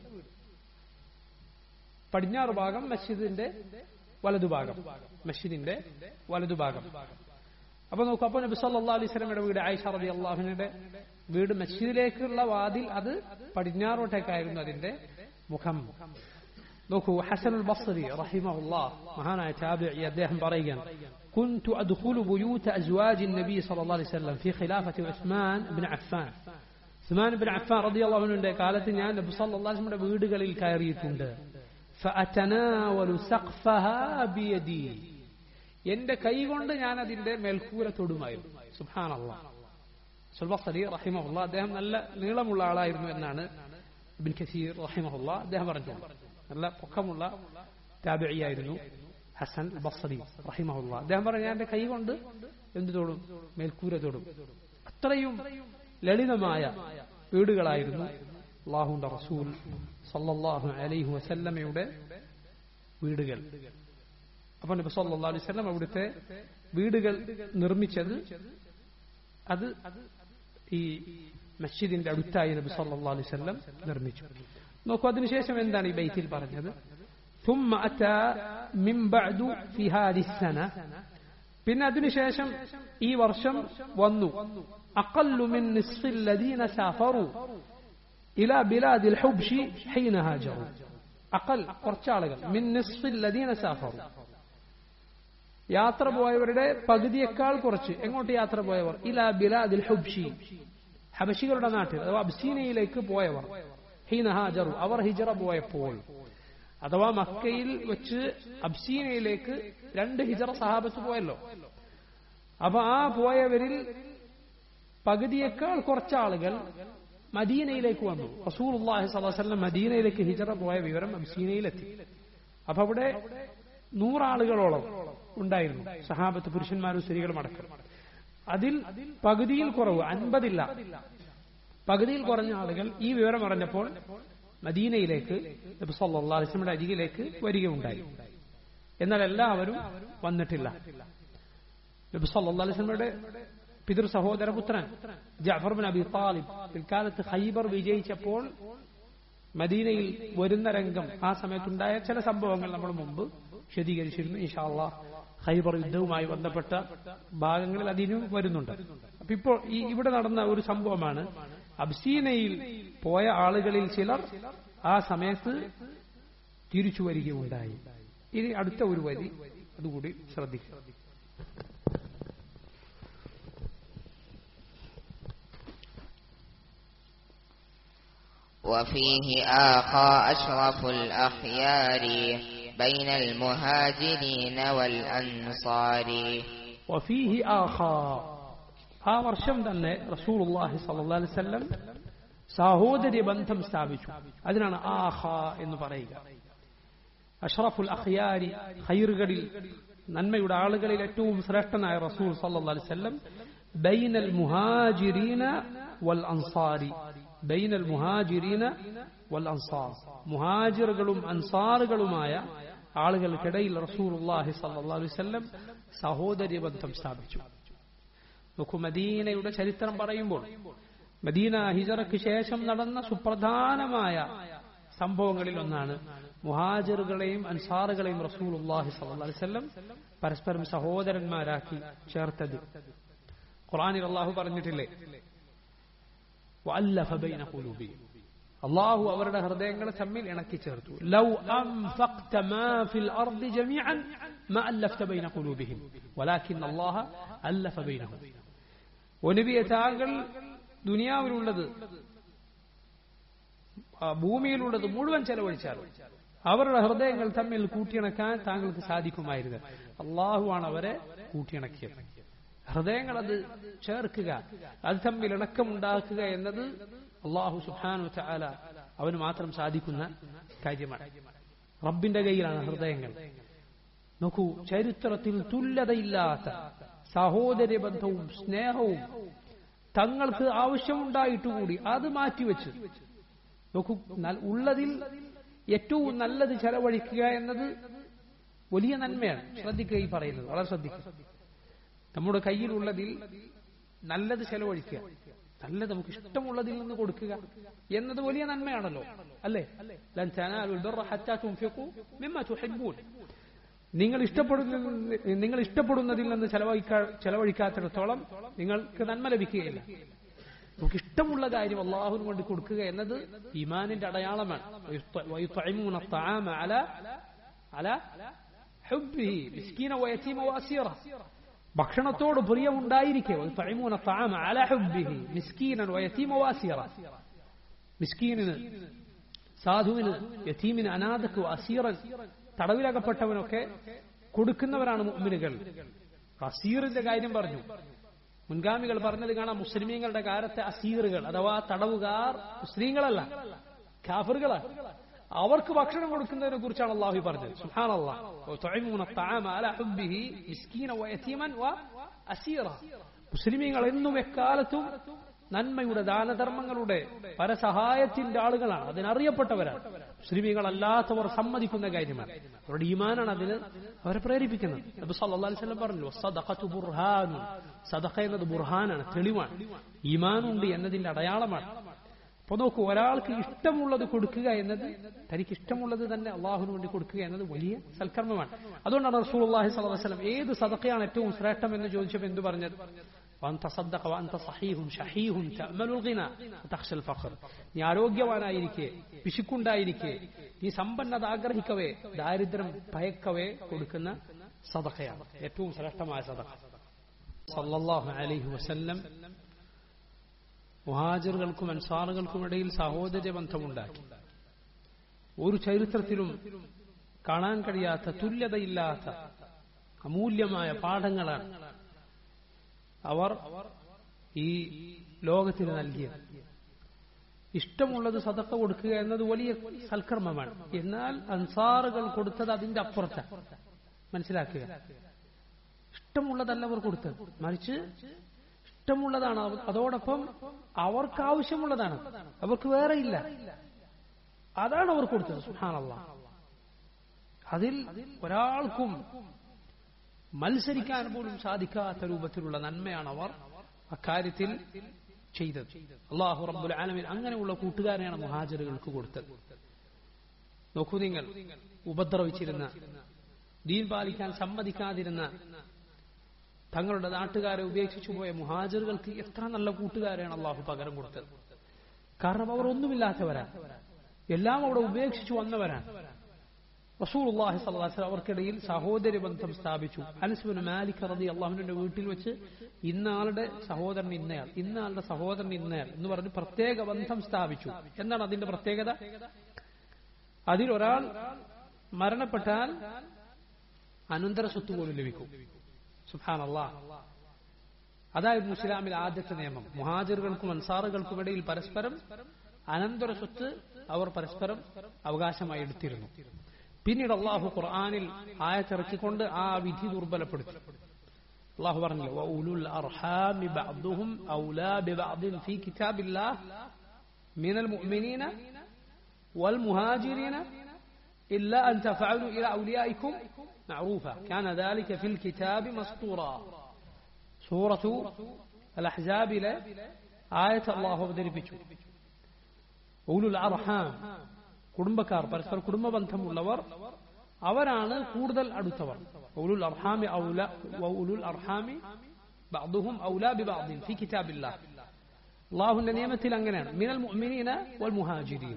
പടിഞ്ഞാറ് ഭാഗം മസ്ജിദിന്റെ വലതുഭാഗം മസ്ജിദിന്റെ വലതുഭാഗം അപ്പൊ നോക്കൂ അപ്പൊ നബി സല്ലല്ലാഹു അലൈഹി വസല്ലമയുടെ വീട് ആയിഷ റളിയല്ലാഹുവിന്റെ വീട് മസ്ജിദിലേക്കുള്ള വാതിൽ അത് പടിഞ്ഞാറോട്ടേക്കായിരുന്നു അതിന്റെ മുഖം നോക്കൂ ഹസൻ ബസ്രി റഹിമഹുല്ലാ മഹാനായ താബിഈ അദ്ദേഹം പറയുകയാണ് كنت أدخل بيوت أزواج النبي صلى الله عليه وسلم في خلافة عثمان بن عفان عثمان بن عفان رضي الله عنه കാലത്ത് ഞാൻ നബി സല്ലല്ലാഹു അലൈഹി വസല്ലമയുടെ വീടുകളിൽ കയറിയിട്ടുണ്ട് فأتناول سقفها بيدي എന്റെ കൈ കൊണ്ട് ഞാൻ അതിന്റെ മേൽക്കൂര തൊടുമായിരുന്നു സുബ്ഹാനല്ലാ സുൽബസരി റഹിമഹുല്ല അദ്ദേഹം നല്ല നീളമുള്ള ആളായിരുന്നു എന്നാണ് ബിൻ കസീർ റഹിമഹുല്ല അദ്ദേഹം പറഞ്ഞു നല്ല പൊക്കമുള്ള താബിയായിരുന്നു ഹസൻ ബസറി റഹിമഹുല്ല അദ്ദേഹം പറഞ്ഞു ഞാൻ എന്റെ കൈ കൊണ്ട് എന്ത് തൊടും മേൽക്കൂര തൊടും അത്രയും ലളിതമായ വീടുകളായിരുന്നു അള്ളാഹുന്റെ റസൂൽ സല്ലല്ലാഹു അലൈഹി വസല്ലമയുടെ വീടുകൾ അപ്പൊ നബി സല്ലല്ലാഹു അലൈഹി വസല്ലം അവിടുത്തെ വീടുകൾ നിർമ്മിച്ചത് അത് ഈ മസ്ജിദിന്റെ അടുത്തായി നബി സല്ലല്ലാഹു അലൈഹി വസല്ലം നിർമ്മിച്ചു നോക്കൂ അതിനുശേഷം എന്താണ് ഈ ബൈത്തിൽ പറഞ്ഞത് ثم أتى من بعد في هذه السنة പിന്നെ അതിനുശേഷം ഈ വർഷം വന്നു أقل من نصف الذين سافروا إلى بلاد الحبش حين هاجروا أقل കുറച്ചാളുകൾ من نصف الذين سافروا യാത്ര പോയവരുടെ പകുതിയേക്കാൾ കുറച്ച് എങ്ങോട്ട് യാത്ര പോയവർ ഇല ബിലാദിൽ ഹുബ്ഷി ഹബഷികളുടെ നാട്ടിൽ അഥവാ അബ്സീനയിലേക്ക് പോയവർ ഹീന ഹാജറു അവർ ഹിജറ പോയപ്പോൾ അഥവാ മക്കയിൽ വെച്ച് അബ്സീനയിലേക്ക് രണ്ട് ഹിജറ സഹാബത്ത് പോയല്ലോ അപ്പൊ ആ പോയവരിൽ പകുതിയേക്കാൾ കുറച്ചാളുകൾ മദീനയിലേക്ക് വന്നു റസൂൽ അള്ളാഹി സ്വലം മദീനയിലേക്ക് ഹിജറ പോയ വിവരം അബ്സീനയിലെത്തി അപ്പൊ അവിടെ നൂറാളുകളോളം ഉണ്ടായിരുന്നു സഹാബത്ത് പുരുഷന്മാരും സ്ത്രീകളും അടക്കം അതിൽ പകുതിയിൽ കുറവ് അൻപതില്ല പകുതിയിൽ കുറഞ്ഞ ആളുകൾ ഈ വിവരം അറിഞ്ഞപ്പോൾ മദീനയിലേക്ക് നബി സല്ലല്ലാഹു അലൈഹി വസല്ലമയുടെ അരികിലേക്ക് വരികയുണ്ടായി എന്നാൽ എല്ലാവരും വന്നിട്ടില്ല നബി സല്ലല്ലാഹു അലൈഹി വസല്ലമയുടെ പിതൃ സഹോദരപുത്രൻ ജഅഫർ ബിൻ അബി താലിബ് പിൽക്കാലത്ത് ഖൈബർ വിജയിച്ചപ്പോൾ മദീനയിൽ വരുന്ന രംഗം ആ സമയത്തുണ്ടായ ചില സംഭവങ്ങൾ നമ്മൾ മുമ്പ് വിശദീകരിച്ചിരുന്നു ഇൻഷാല്ല ഖൈബർ യുദ്ധവുമായി ബന്ധപ്പെട്ട ഭാഗങ്ങളിൽ അതിനും വരുന്നുണ്ട് അപ്പൊ ഇപ്പോൾ ഈ ഇവിടെ നടന്ന ഒരു സംഭവമാണ് അബ്സീനയിൽ പോയ ആളുകളിൽ ചിലർ ആ സമയത്ത് തിരിച്ചു വരികയുണ്ടായി ഇനി അടുത്ത ഒരു വരി അതുകൂടി ശ്രദ്ധിക്കുക وفيه آخى أشرف الأخيار بين المهاجرين والأنصار وفيه آخى ആ വർഷം തന്നെ റസൂലുള്ളാഹി സ്വല്ലല്ലാഹി അലൈഹി വസല്ലം സഹോദര്യ ബന്ധം സ്ഥാപിച്ചു അതിനാണ് ആഹ എന്ന് പറയുക അഷ്റഫുൽ അഖിയാരി ഖൈറുകളിൽ നന്മയുടെ ആളുകളിൽ ഏറ്റവും ശ്രേഷ്ഠനായ റസൂൽ സല്ലല്ലാഹു അലൈഹി വസല്ലം ബൈനൽ മുഹാജിരീന വൽ അൻസാരി ബൈനൽ മുഹാജിരീന വൽ അൻസാർ മുഹാജിറുകളും അൻസാറുകളുമായ ആളുകൾക്കിടയിൽ റസൂലുള്ളാഹി സല്ലല്ലാഹു അലൈഹി വസല്ലം സഹോദര്യ ബന്ധം സ്ഥാപിച്ചു നോക്കൂ മദീനയുടെ ചരിത്രം പറയുമ്പോൾ മദീന ഹിജറയ്ക്ക് ശേഷം നടന്ന സുപ്രധാനമായ സംഭവങ്ങളിൽ ഒന്നാണ് മുഹാജിറുകളെയും അൻസാറുകളെയും റസൂലുള്ളാഹി സ്വല്ലല്ലാഹു അലൈഹി വസല്ലം പരസ്പരം സഹോദരന്മാരാക്കി ചേർത്തത് ഖുർആനിൽ അള്ളാഹു പറഞ്ഞിട്ടില്ലേ വഅല്ലഫ ബൈന ഖുലൂബിഹിം അള്ളാഹു അവരുടെ ഹൃദയങ്ങളെ തമ്മിൽ ഇണക്കി ചേർത്തു ലൗ അൻഫഖ്ത മാ ഫിൽ അർദി ജമീഅൻ മാ അല്ലഫ്ത ബൈന ഖുലൂബിഹിം വലാകിൻ അല്ലാഹ അല്ലഫ ബൈനഹും ഒനബിയെ താങ്കൾ ദുനിയാവിലുള്ളത് ആ ഭൂമിയിലുള്ളത് മുഴുവൻ ചെലവഴിച്ചാലും അവരുടെ ഹൃദയങ്ങൾ തമ്മിൽ കൂട്ടിയിണക്കാൻ താങ്കൾക്ക് സാധിക്കുമായിരുന്നു അള്ളാഹുവാണ് അവരെ കൂട്ടിയിണക്കിയത് ഹൃദയങ്ങൾ അത് ചേർക്കുക അത് തമ്മിൽ ഇണക്കമുണ്ടാക്കുക എന്നത് അള്ളാഹു സുഹാനു ചാല അവന് മാത്രം സാധിക്കുന്ന കാര്യമാണ് റബ്ബിന്റെ കയ്യിലാണ് ഹൃദയങ്ങൾ നോക്കൂ ചരിത്രത്തിൽ തുല്യതയില്ലാത്ത സഹോദര്യ ബന്ധവും സ്നേഹവും തങ്ങൾക്ക് ആവശ്യമുണ്ടായിട്ടുകൂടി അത് മാറ്റിവെച്ച് നോക്കൂ ഉള്ളതിൽ ഏറ്റവും നല്ലത് ചെലവഴിക്കുക എന്നത് വലിയ നന്മയാണ് ശ്രദ്ധിക്കുക ഈ പറയുന്നത് വളരെ ശ്രദ്ധിക്കുക നമ്മുടെ കയ്യിലുള്ളതിൽ നല്ലത് ചെലവഴിക്കുക നല്ലത് നമുക്ക് ഇഷ്ടമുള്ളതിൽ നിന്ന് കൊടുക്കുക എന്നത് വലിയ നന്മയാണല്ലോ അല്ലേ നിങ്ങൾ ഇഷ്ടപ്പെടുന്ന നിങ്ങൾ ഇഷ്ടപ്പെടുന്നതിൽ നിന്ന് ചെലവഴിക്കാ ചെലവഴിക്കാത്തിടത്തോളം നിങ്ങൾക്ക് നന്മ ലഭിക്കുകയില്ല നമുക്ക് ഇഷ്ടമുള്ള കാര്യം അള്ളാഹുവിന് വേണ്ടി കൊടുക്കുക എന്നത് ഈമാനിന്റെ അടയാളമാണ് ഭക്ഷണത്തോട് പ്രിയമുണ്ടായിരിക്കെ മിസ്കീനിന് സാധുവിന് യതീമിന് അനാഥക്ക് അസീറൻ തടവിലകപ്പെട്ടവനൊക്കെ കൊടുക്കുന്നവരാണ് മുഅ്മിനുകൾ അസീറിന്റെ കാര്യം പറഞ്ഞു മുൻഗാമികൾ പറഞ്ഞത് കാണാം മുസ്ലിമീങ്ങളുടെ കാലത്തെ അസീറുകൾ അഥവാ തടവുകാർ മുസ്ലിങ്ങളല്ല കാഫറുകളാണ് അവർക്ക് ഭക്ഷണം കൊടുക്കുന്നതിനെ കുറിച്ചാണ് അള്ളാഹു പറഞ്ഞത് മുസ്ലിമീങ്ങൾ എന്നും എക്കാലത്തും നന്മയുടെ ദാനധർമ്മങ്ങളുടെ പരസഹായത്തിന്റെ ആളുകളാണ് അതിനറിയപ്പെട്ടവരാണ് മുസ്ലിമീങ്ങൾ അല്ലാത്തവർ സമ്മതിക്കുന്ന കാര്യമാണ് അവരുടെ ഈമാനാണ് അതിന് അവരെ പ്രേരിപ്പിക്കുന്നത് നബി സല്ലല്ലാഹു അലൈഹി വസല്ലം പറഞ്ഞു സദഖത്തു ബുർഹാനു സദഖ എന്നത് ബുർഹാനാണ് തെളിവാണ് ഈമാനുണ്ട് എന്നതിന്റെ അടയാളമാണ് അപ്പൊ നോക്കൂ ഒരാൾക്ക് ഇഷ്ടമുള്ളത് കൊടുക്കുക എന്നത് തനിക്ക് ഇഷ്ടമുള്ളത് തന്നെ അള്ളാഹുവിന് വേണ്ടി കൊടുക്കുക എന്നത് വലിയ സൽക്കർമ്മമാണ് അതുകൊണ്ടാണ് റസൂൽ അള്ളാഹി സ്വലാഹു വസ്ലം ഏത് സദക്കയാണ് ഏറ്റവും ശ്രേഷ്ഠം എന്ന് ചോദിച്ചപ്പോൾ എന്ത് പറഞ്ഞത് നീ ആരോഗ്യവാനായിരിക്കെ പിശുക്കുണ്ടായിരിക്കെ നീ സമ്പന്നത ആഗ്രഹിക്കവേ ദാരിദ്ര്യം ഭയക്കവേ കൊടുക്കുന്ന സദഖയാണ് ഏറ്റവും ശ്രേഷ്ഠമായ സദഖ സല്ലല്ലാഹു അലൈഹി വസല്ലം മുഹാജിറുകൾക്കും അൻസാറുകൾക്കും ഇടയിൽ സഹോദര്യ ബന്ധമുണ്ടാക്കി ഒരു ചരിത്രത്തിലും കാണാൻ കഴിയാത്ത തുല്യതയില്ലാത്ത അമൂല്യമായ പാഠങ്ങളാണ് അവർ ഈ ലോകത്തിന് നൽകിയത് ഇഷ്ടമുള്ളത് സതക്ക കൊടുക്കുക എന്നത് വലിയ സൽക്കർമ്മമാണ് എന്നാൽ അൻസാറുകൾ കൊടുത്തത് അതിന്റെ അപ്പുറത്താണ് മനസ്സിലാക്കുക ഇഷ്ടമുള്ളതല്ല അവർ കൊടുത്തത് മറിച്ച് ഇഷ്ടമുള്ളതാണ് അതോടൊപ്പം അവർക്ക് ആവശ്യമുള്ളതാണ് അവർക്ക് വേറെ ഇല്ല അതാണ് അവർ കൊടുത്തത് സുഹാനല്ല അതിൽ ഒരാൾക്കും മത്സരിക്കാൻ പോലും സാധിക്കാത്ത രൂപത്തിലുള്ള നന്മയാണ് അവർ അക്കാര്യത്തിൽ ചെയ്തത് അള്ളാഹു റബ്ബുൽ ആലമിൻ അങ്ങനെയുള്ള കൂട്ടുകാരെയാണ് മുഹാജറുകൾക്ക് കൊടുത്തത് നോക്കൂ നിങ്ങൾ ഉപദ്രവിച്ചിരുന്ന ദീൻ പാലിക്കാൻ സമ്മതിക്കാതിരുന്ന തങ്ങളുടെ നാട്ടുകാരെ ഉപേക്ഷിച്ചു പോയ മുഹാജറുകൾക്ക് എത്ര നല്ല കൂട്ടുകാരെയാണ് അള്ളാഹു പകരം കൊടുത്തത് കാരണം അവർ ഒന്നുമില്ലാത്തവരാണ് എല്ലാം അവിടെ ഉപേക്ഷിച്ചു വന്നവരാണ് റസൂൽ അള്ളാഹി സ്വലാസ് അവർക്കിടയിൽ സഹോദര ബന്ധം സ്ഥാപിച്ചു അനസ്ബിൻ മാലിക് റതി അള്ളാഹുവിന്റെ വീട്ടിൽ വെച്ച് ഇന്നാളുടെ സഹോദരൻ ഇന്നയാൾ ഇന്നാളുടെ സഹോദരൻ ഇന്നയാൾ എന്ന് പറഞ്ഞ് പ്രത്യേക ബന്ധം സ്ഥാപിച്ചു എന്താണ് അതിന്റെ പ്രത്യേകത അതിൽ ഒരാൾ മരണപ്പെട്ടാൽ അനന്തര സ്വത്ത് പോലും ലഭിക്കും സുഹാൻ അതായിരുന്നു ഇസ്ലാമിൽ ആദ്യത്തെ നിയമം മുഹാജിറുകൾക്കും അൻസാറുകൾക്കും ഇടയിൽ പരസ്പരം അനന്തര സ്വത്ത് അവർ പരസ്പരം അവകാശമായി എടുത്തിരുന്നു പിന്നീട് അള്ളാഹു ഖുർആാനിൽ ആയത്തിറക്കിക്കൊണ്ട് ആ വിധി ദുർബലപ്പെടുത്തി അള്ളാഹു പറഞ്ഞില്ല وَأُولُو الْأَرْحَامِ بَعْضُهُمْ أَوْلَى بِبَعْضٍ فِي كِتَابِ اللَّهِ من المؤمنين والمهاجرين إلا أن تفعلوا إلى أوليائكم معروفا كان ذلك في الكتاب مسطورا سورة الأحزاب له آية الله അവതരിപ്പിച്ചു ഔലുൽ അർഹാം കുടുംബക്കാർ പരസ്പര കുടുംബ ബന്ധമുള്ളവർ അവരാണ് കൂടുതൽ അടുത്തവർ ഔലുൽ അർഹാമി ഔല ഔലുൽ അർഹാമി ബഅദുഹും ഔലാ ബിബഅദിൻ ഫി കിതാബില്ലാഹ് അള്ളാഹുവിന്റെ നിയമത്തിൽ അങ്ങനെയാണ് മിനൽ മുഅ്മിനീന വൽ മുഹാജിരീൻ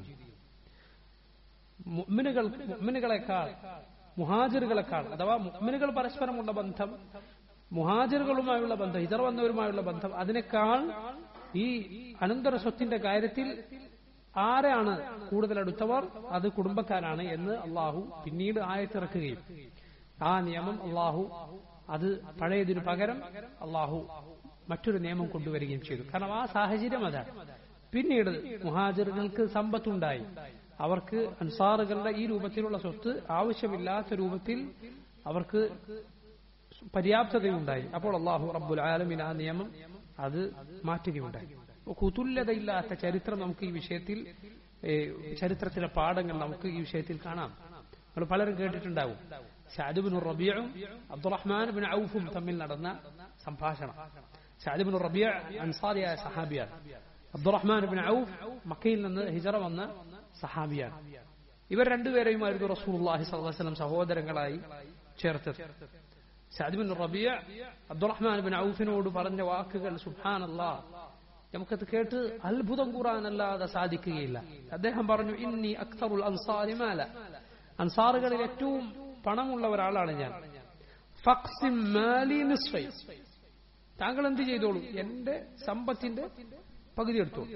മുഅ്മിനുകൾ മുഅ്മിനുകളെക്കാൾ മുഹാജിറുകളെക്കാൾ അഥവാ മുഅ്മിനുകൾ പരസ്പരമുള്ള ബന്ധം മുഹാജിറുകളുമായുള്ള ബന്ധം ഇതർ വന്നവരുമായുള്ള ബന്ധം അതിനേക്കാൾ ഈ അനന്തര സ്വത്തിന്റെ കാര്യത്തിൽ ആരാണ് കൂടുതൽ അടുത്തവർ അത് കുടുംബക്കാരാണ് എന്ന് അള്ളാഹു പിന്നീട് ആയത്തിറക്കുകയും ആ നിയമം അള്ളാഹു അത് പഴയതിനു പകരം അള്ളാഹു മറ്റൊരു നിയമം കൊണ്ടുവരികയും ചെയ്തു കാരണം ആ സാഹചര്യം അതാണ് പിന്നീട് മുഹാജിറുകൾക്ക് സമ്പത്തുണ്ടായി അവർക്ക് അൻസാറുകളുടെ ഈ രൂപത്തിലുള്ള സ്വത്ത് ആവശ്യമില്ലാത്ത രൂപത്തിൽ അവർക്ക് പര്യാപ്തതയുണ്ടായി അപ്പോൾ അള്ളാഹു റബ്ബുൽ ആലമിൻ ആ നിയമം അത് മാറ്റുകയുണ്ടായി കുതുല്യതയില്ലാത്ത ചരിത്രം നമുക്ക് ഈ വിഷയത്തിൽ ചരിത്രത്തിലെ പാഠങ്ങൾ നമുക്ക് ഈ വിഷയത്തിൽ കാണാം നമ്മൾ പലരും കേട്ടിട്ടുണ്ടാവും ഷാദുബിൻ റബിയും അബ്ദുറഹ്മാൻ ബിൻ ഔഫും തമ്മിൽ നടന്ന സംഭാഷണം ഷാദുബിൻ റബിയ അൻസാരിയായ സഹാബിയാണ് അബ്ദുറഹ്മാൻ ബിൻ ഔഫ് മക്കയിൽ നിന്ന് ഹിജറ വന്ന സഹാബിയാണ് ഇവർ രണ്ടുപേരെയുമായിരുന്നു റസൂലുള്ളാഹി സ്വല്ലല്ലാഹു അലൈഹി വസല്ലം സഹോദരങ്ങളായി ചേർത്തത് ഷാദിബിൻ റബിയ അബ്ദുറഹ്മാൻ ബിൻ ഔഫിനോട് പറഞ്ഞ വാക്കുകൾ സുബ്ഹാനല്ലാ നമുക്കത് കേട്ട് അത്ഭുതം കൂറാനല്ലാതെ സാധിക്കുകയില്ല അദ്ദേഹം പറഞ്ഞു ഇന്നി അക്തറുൽ അൻസാരി മാല അൻസാറുകളിൽ ഏറ്റവും പണമുള്ള ഒരാളാണ് ഞാൻ ഫക്സിം മാലി നിസ്ഫൈ താങ്കൾ എന്ത് ചെയ്തോളൂ എന്റെ സമ്പത്തിന്റെ പകുതി എടുത്തോളൂ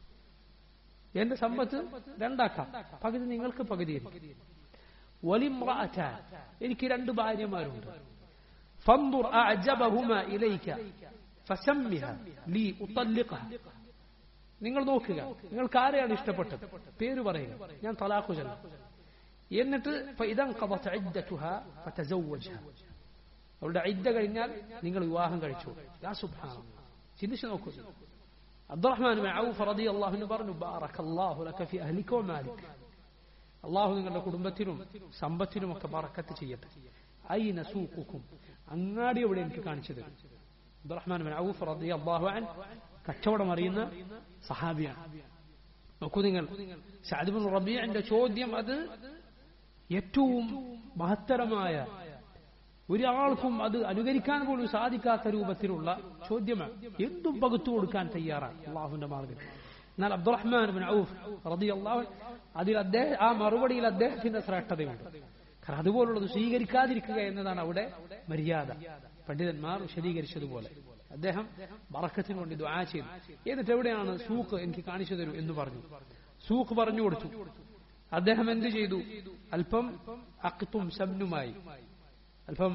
എന്റെ സമ്പത്ത് രണ്ടാക്കാം പകുതി നിങ്ങൾക്ക് പകുതി വലിമ്രാറ്റ എനിക്ക് രണ്ട് ഭാര്യമാരുണ്ട് فانظر أعجبهما إليك فسمها لي أطلقها നിങ്ങൾ നോക്കുക നിങ്ങൾക്ക് ആരെയാണ് ഇഷ്ടപ്പെട്ടത് പേര് പറയുക ഞാൻ തലാഖു ചെല്ലാം എന്നിട്ട് അവരുടെ ഐദ്ദ കഴിഞ്ഞാൽ നിങ്ങൾ വിവാഹം കഴിച്ചു യാ സുബ്ഹാന ചിന്തിച്ചു നോക്കൂ അബ്ദുറഹ്മാൻ ഔഫ് റതി അള്ളാഹുവിന് പറഞ്ഞു ബാറക്കല്ലാഹു ലക ഫി അഹ്ലിക വ മാലിക അള്ളാഹു നിങ്ങളുടെ കുടുംബത്തിനും സമ്പത്തിനും ഒക്കെ ബറക്കത്ത് ചെയ്യട്ടെ ഐന സൂഖുക്കും അങ്ങാടി എവിടെ എനിക്ക് കാണിച്ചു തരും അബ്ദുറഹ്മാൻ ഔഫ് റതി അള്ളാഹു അൻ കച്ചവടം അറിയുന്ന സഹാബിയാണ് നോക്കൂ നിങ്ങൾ ഷാദിബുൽ റബിയന്റെ ചോദ്യം അത് ഏറ്റവും മഹത്തരമായ ഒരാൾക്കും അത് അനുകരിക്കാൻ പോലും സാധിക്കാത്ത രൂപത്തിലുള്ള ചോദ്യമാണ് എന്തും പകുത്തു കൊടുക്കാൻ തയ്യാറാണ് അള്ളാഹുവിന്റെ മാർഗം എന്നാൽ അബ്ദുറഹ്മാൻ ബിൻ ഔഫ് റതി അള്ളാഹു അതിൽ അദ്ദേഹം ആ മറുപടിയിൽ അദ്ദേഹത്തിന്റെ ശ്രേഷ്ഠതയുണ്ട് കാരണം അതുപോലുള്ളത് സ്വീകരിക്കാതിരിക്കുക എന്നതാണ് അവിടെ മര്യാദ പണ്ഡിതന്മാർ വിശദീകരിച്ചതുപോലെ അദ്ദേഹം ബറക്കത്തിന് വേണ്ടി ദ്വാ ചെയ്തു എന്നിട്ട് എവിടെയാണ് സൂക്ക് എനിക്ക് കാണിച്ചു തരൂ എന്ന് പറഞ്ഞു സൂക്ക് പറഞ്ഞു കൊടുത്തു അദ്ദേഹം എന്ത് ചെയ്തു അല്പം അക്തും ശബ്നുമായി അല്പം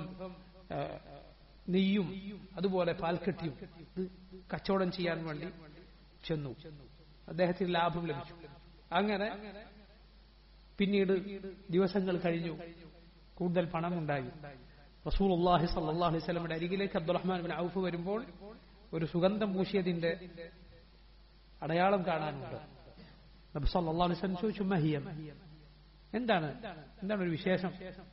നെയ്യും അതുപോലെ പാൽക്കെട്ടിയും ഇത് കച്ചവടം ചെയ്യാൻ വേണ്ടി ചെന്നു അദ്ദേഹത്തിന് ലാഭം ലഭിച്ചു അങ്ങനെ പിന്നീട് ദിവസങ്ങൾ കഴിഞ്ഞു കൂടുതൽ പണമുണ്ടായി റസൂൽ അള്ളാഹി സല്ലാ അലൈഹി സ്വലമിന്റെ അരികിലേക്ക് അബ്ദുറഹ്മാൻ ബിൻ ഔഫ് വരുമ്പോൾ ഒരു സുഗന്ധം പൂശിയതിന്റെ അടയാളം കാണാനുണ്ട് നബി സല്ലാ അലൈഹി സ്വലം ചോദിച്ചു മഹിയം എന്താണ് എന്താണ് ഒരു വിശേഷം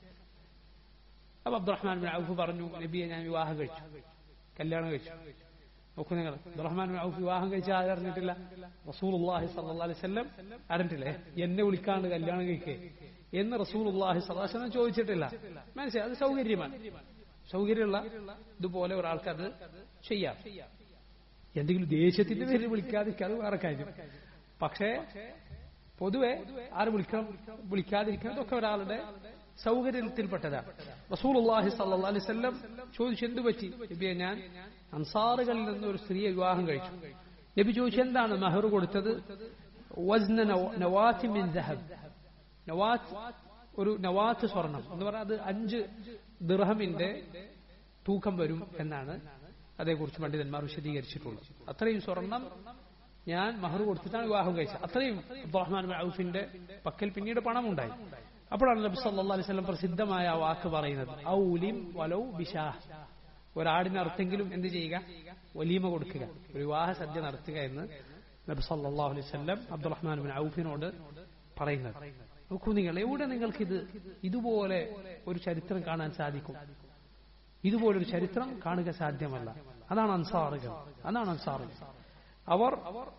അപ്പൊ അബ്ദുറഹ്മാൻ ബിൻ ഔഫ് പറഞ്ഞു നബിയെ ഞാൻ വിവാഹം കഴിച്ചു കല്യാണം കഴിച്ചു നോക്കൂ നിങ്ങൾ അബ്ദുറഹ്മാൻ ബിൻ ഔഫ് വിവാഹം കഴിച്ച ആരറിഞ്ഞിട്ടില്ല റസൂൽ അള്ളാഹി സല്ലാ അലൈഹി സ്വലം അറിഞ്ഞിട്ടില്ലേ എന്നെ വിളിക്കാണ്ട് കല്യാണം കഴിക്കേ എന്ന് റസൂൽ അള്ളാഹി സദാശനം ചോദിച്ചിട്ടില്ല മനസ്സിലായി അത് സൗകര്യമാണ് സൗകര്യമുള്ള ഇതുപോലെ ഒരാൾക്ക് അത് ചെയ്യാം എന്തെങ്കിലും ദേഷ്യത്തിന്റെ പേരിൽ വിളിക്കാതിരിക്കുക അത് വേറെ കാര്യം പക്ഷേ പൊതുവെ ആര് വിളിക്കണം വിളിക്കാതിരിക്കുന്നതൊക്കെ ഒരാളുടെ സൗകര്യത്തിൽപ്പെട്ടതാണ് റസൂൽ അള്ളാഹി സല്ലാ അലൈഹി സ്വല്ലം ചോദിച്ചു എന്തു പറ്റി നബിയെ ഞാൻ അൻസാറുകളിൽ നിന്ന് ഒരു സ്ത്രീയെ വിവാഹം കഴിച്ചു നബി ചോദിച്ചു എന്താണ് മെഹർ കൊടുത്തത് വസ്ന നവാത്തി മിൻ ദഹബ് നവാത്ത് ഒരു നവാത്ത് സ്വർണം എന്ന് പറഞ്ഞാൽ അത് അഞ്ച് ദിർഹമിന്റെ തൂക്കം വരും എന്നാണ് അതേക്കുറിച്ച് പണ്ഡിതന്മാർ വിശദീകരിച്ചിട്ടുള്ളത് അത്രയും സ്വർണം ഞാൻ മഹർ കൊടുത്തിട്ടാണ് വിവാഹം കഴിച്ചത് അത്രയും അബ്ദുറഹ്മാൻ ഔഫിന്റെ പക്കൽ പിന്നീട് പണമുണ്ടായി അപ്പോഴാണ് നബി സല്ലല്ലാഹു അലൈഹി വസല്ലം പ്രസിദ്ധമായ ആ വാക്ക് പറയുന്നത് ഔലിം വലൗ ബിഷാഹ് ഒരാടിന് അർത്ഥെങ്കിലും എന്ത് ചെയ്യുക വലീമ കൊടുക്കുക ഒരു വിവാഹ സദ്യ നടത്തുക എന്ന് നബി സല്ലല്ലാഹു അലൈഹി വസല്ലം അബ്ദുറഹ്മാൻ ബിൻ ഔഫിനോട് പറയുന്നത് നോക്കൂ നിങ്ങൾ എവിടെ നിങ്ങൾക്കിത് ഇതുപോലെ ഒരു ചരിത്രം കാണാൻ സാധിക്കും ഇതുപോലൊരു ചരിത്രം കാണുക സാധ്യമല്ല അതാണ് അൻസാറുകൾ അതാണ് അൻസാറുകൾ അവർ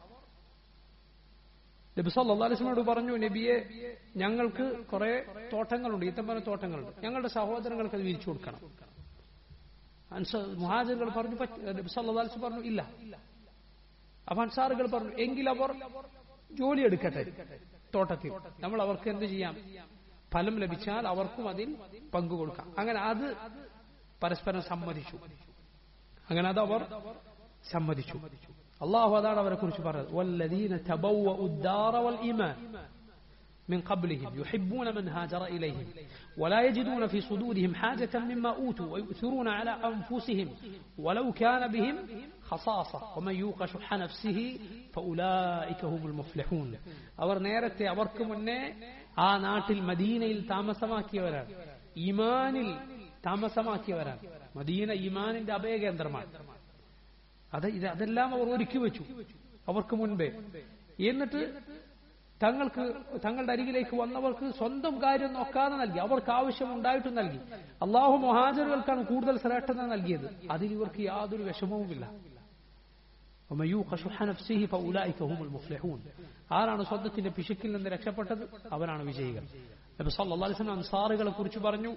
നബി സല്ലല്ലാഹു അലൈഹി വസല്ലമയോട് പറഞ്ഞു നബിയെ ഞങ്ങൾക്ക് കുറെ തോട്ടങ്ങളുണ്ട് ഈത്തമ്പന തോട്ടങ്ങളുണ്ട് ഞങ്ങളുടെ സഹോദരങ്ങൾക്ക് അത് വിരിച്ചു കൊടുക്കണം മുഹാജറുകൾ പറഞ്ഞു നബി സല്ലല്ലാഹു അലൈഹി വസല്ലം പറഞ്ഞു ഇല്ല അപ്പൊ അൻസാറുകൾ പറഞ്ഞു എങ്കിൽ അവർ ജോലി എടുക്കട്ടെ തോട്ടത്തിൽ നമ്മൾ അവർക്ക് എന്ത് ചെയ്യാം ഫലം ലഭിച്ചാൽ അവർക്കും അതിൽ പങ്കു കൊടുക്കാം അങ്ങനെ അത് പരസ്പരം സമ്മതിച്ചു അങ്ങനെ അത് അവർ സമ്മതിച്ചു അള്ളാഹു അതാണ് അവരെ കുറിച്ച് പറഞ്ഞത് വല്ലദീന തബവ്വഉ الدار والإيمان من قبلهم يحبون من هاجر إليهم ولا يجدون في صدورهم حاجة مما أوتوا ويؤثرون على أنفسهم ولو كان بهم خصاصة ومن يوق شح نفسه فأولئك هم المفلحون അവർ നേരത്തെ അവർക്ക് മുന്നേ ആ നാട്ടിൽ മദീനയിൽ താമസമാക്കിയവരാണ് ഈമാനിൽ താമസമാക്കിയവരാണ് മദീന ഈമാനിന്റെ അഭയകേന്ദ്രമാണ് അത് ഇത് അതെല്ലാം അവർ ഒരുക്കി വെച്ചു അവർക്ക് മുൻപേ എന്നിട്ട് തങ്ങൾക്ക് തങ്ങളുടെ അരികിലേക്ക് വന്നവർക്ക് സ്വന്തം കാര്യം നോക്കാതെ നൽകി അവർക്ക് ആവശ്യമുണ്ടായിട്ടും നൽകി അള്ളാഹു മൊഹാജറുകൾക്കാണ് കൂടുതൽ ശ്രേഷ്ഠത നൽകിയത് അതിൽ ഇവർക്ക് യാതൊരു വിഷമവുമില്ല ആരാണ് സ്വന്തത്തിന്റെ പിശുക്കിൽ നിന്ന് രക്ഷപ്പെട്ടത് അവരാണ് വിജയികൾ നബി സല്ലല്ലാഹു അലൈഹി വസല്ലം അൻസാറുകളെ കുറിച്ച് പറഞ്ഞു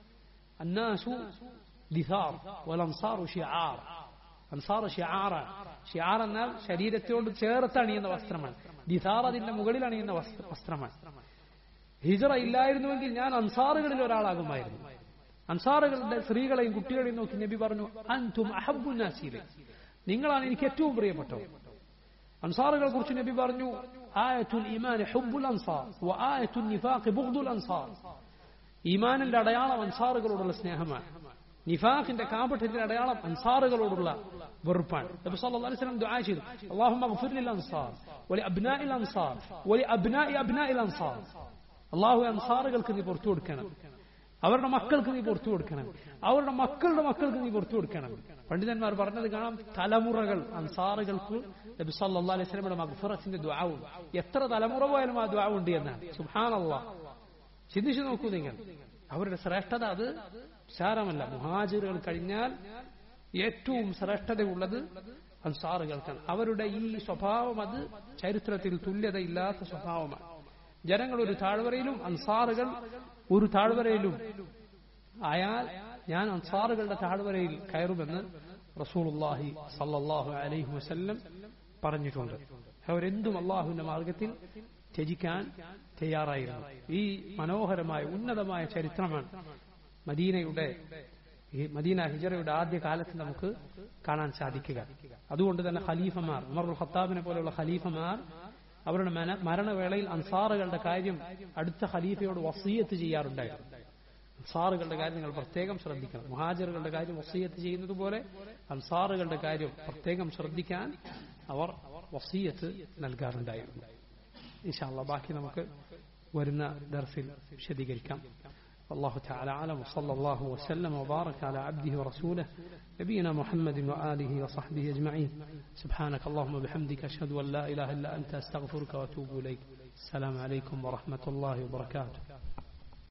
അന്നാസു ദിസാർ വലൻസാറു ഷിആർ അൻസാർ ഷിആറ ഷിആർ എന്നാൽ ശരീരത്തോട് ചേർത്ത് അണിയുന്ന വസ്ത്രമാണ് ദിസാർ അതിന്റെ മുകളിൽ അണിയുന്ന വസ്ത്രമാണ് ഹിജറ ഇല്ലായിരുന്നുവെങ്കിൽ ഞാൻ അൻസാറുകളിൽ ഒരാളാകുമായിരുന്നു അൻസാറുകളുടെ സ്ത്രീകളെയും കുട്ടികളെയും നോക്കി നബി പറഞ്ഞു അൻതും അഹബുനാസീലെ നിങ്ങളാണ് എനിക്ക് ഏറ്റവും പ്രിയപ്പെട്ടത് അൻസാറുകളെ കുറിച്ച് നബി പറഞ്ഞു ആയത്തുൽ ഈമാൻ ഹുബ്ബുൽ അൻസാർ വ ആയത്തുൽ നിഫാഖ് ബുഗ്ദുൽ അൻസാർ ഈമാനിന്റെ അടയാളം അൻസാറുകളോടുള്ള സ്നേഹമാണ് നിഫാഖിന്റെ കാപഠ്യത്തിന്റെ അടയാളം അൻസാറുകളോടുള്ള വെറുപ്പാണ് നബി സല്ലല്ലാഹു അലൈഹി വസല്ലം ദുആ ചെയ്തു അല്ലാഹുമ്മ ഗ്ഫിർ ലിൽ അൻസാർ വലി അബ്നാഇൽ അൻസാർ വലി അബ്നാഇ അബ്നാഇൽ അൻസാർ അല്ലാഹു അൻസാറുകൾക്ക് നീ പുറത്തു കൊടുക്കണം അവരുടെ മക്കൾക്ക് നീ പുറത്തു കൊടുക്കണം അവരുടെ മക്കളുടെ മക്കൾക്ക് നീ പുറത്തു കൊടുക്കണം പണ്ഡിതന്മാർ പറഞ്ഞത് കാണാം തലമുറകൾ അൻസാറുകൾക്ക് നബി സല്ലല്ലാഹു അലൈഹി വസല്ലമയുടെ മഗ്ഫിറത്തിന്റെ ദുആവും എത്ര തലമുറ പോയാലും ആ ദുആ ഉണ്ട് എന്നാണ് സുബ്ഹാനല്ലാഹ് ചിന്തിച്ചു നോക്കൂ നിങ്ങൾ അവരുടെ ശ്രേഷ്ഠത അത് സാരമല്ല മുഹാജിറുകൾ കഴിഞ്ഞാൽ ഏറ്റവും ശ്രേഷ്ഠതയുള്ളത് അൻസാറുകൾക്കാണ് അവരുടെ ഈ സ്വഭാവം അത് ചരിത്രത്തിൽ തുല്യതയില്ലാത്ത സ്വഭാവമാണ് ജനങ്ങൾ ഒരു താഴ്വരയിലും അൻസാറുകൾ ഒരു താഴ്വരയിലും ആയാൽ ഞാൻ അൻസാറുകളുടെ താഴ്വരയിൽ കയറുമെന്ന് റസൂലുള്ളാഹി സല്ലല്ലാഹു അലൈഹി വസല്ലം പറഞ്ഞിട്ടുണ്ട് അവരെന്തും അള്ളാഹുവിന്റെ മാർഗത്തിൽ ത്യജിക്കാൻ തയ്യാറായിരുന്നു ഈ മനോഹരമായ ഉന്നതമായ ചരിത്രമാണ് മദീനയുടെ ഈ മദീന ഹിജറയുടെ ആദ്യ കാലത്ത് നമുക്ക് കാണാൻ സാധിക്കുക അതുകൊണ്ട് തന്നെ ഖലീഫമാർ ഉമറുൽ ഖത്താബിനെ പോലെയുള്ള ഖലീഫമാർ അവരുടെ മരണവേളയിൽ അൻസാറുകളുടെ കാര്യം അടുത്ത ഖലീഫയോട് വസീയത്ത് ചെയ്യാറുണ്ടായിരുന്നു അൻസാറുകളുടെ കാര്യം നിങ്ങൾ പ്രത്യേകം ശ്രദ്ധിക്കണം മുഹാജറുകളുടെ കാര്യം വസീയത്ത് ചെയ്യുന്നത് പോലെ അൻസാറുകളുടെ കാര്യം പ്രത്യേകം ശ്രദ്ധിക്കാൻ അവർ വസീയത്ത് നൽകാറുണ്ടായിരുന്നു ഇൻഷാല്ല ബാക്കി നമുക്ക് വരുന്ന ദർസിൽ വിശദീകരിക്കാം والله تعالى أعلم وصلى الله وسلم وبارك على عبده ورسوله نبينا محمد وآله وصحبه أجمعين سبحانك اللهم وبحمدك أشهد أن لا إله إلا أنت أستغفرك وأتوب إليك السلام عليكم ورحمة الله وبركاته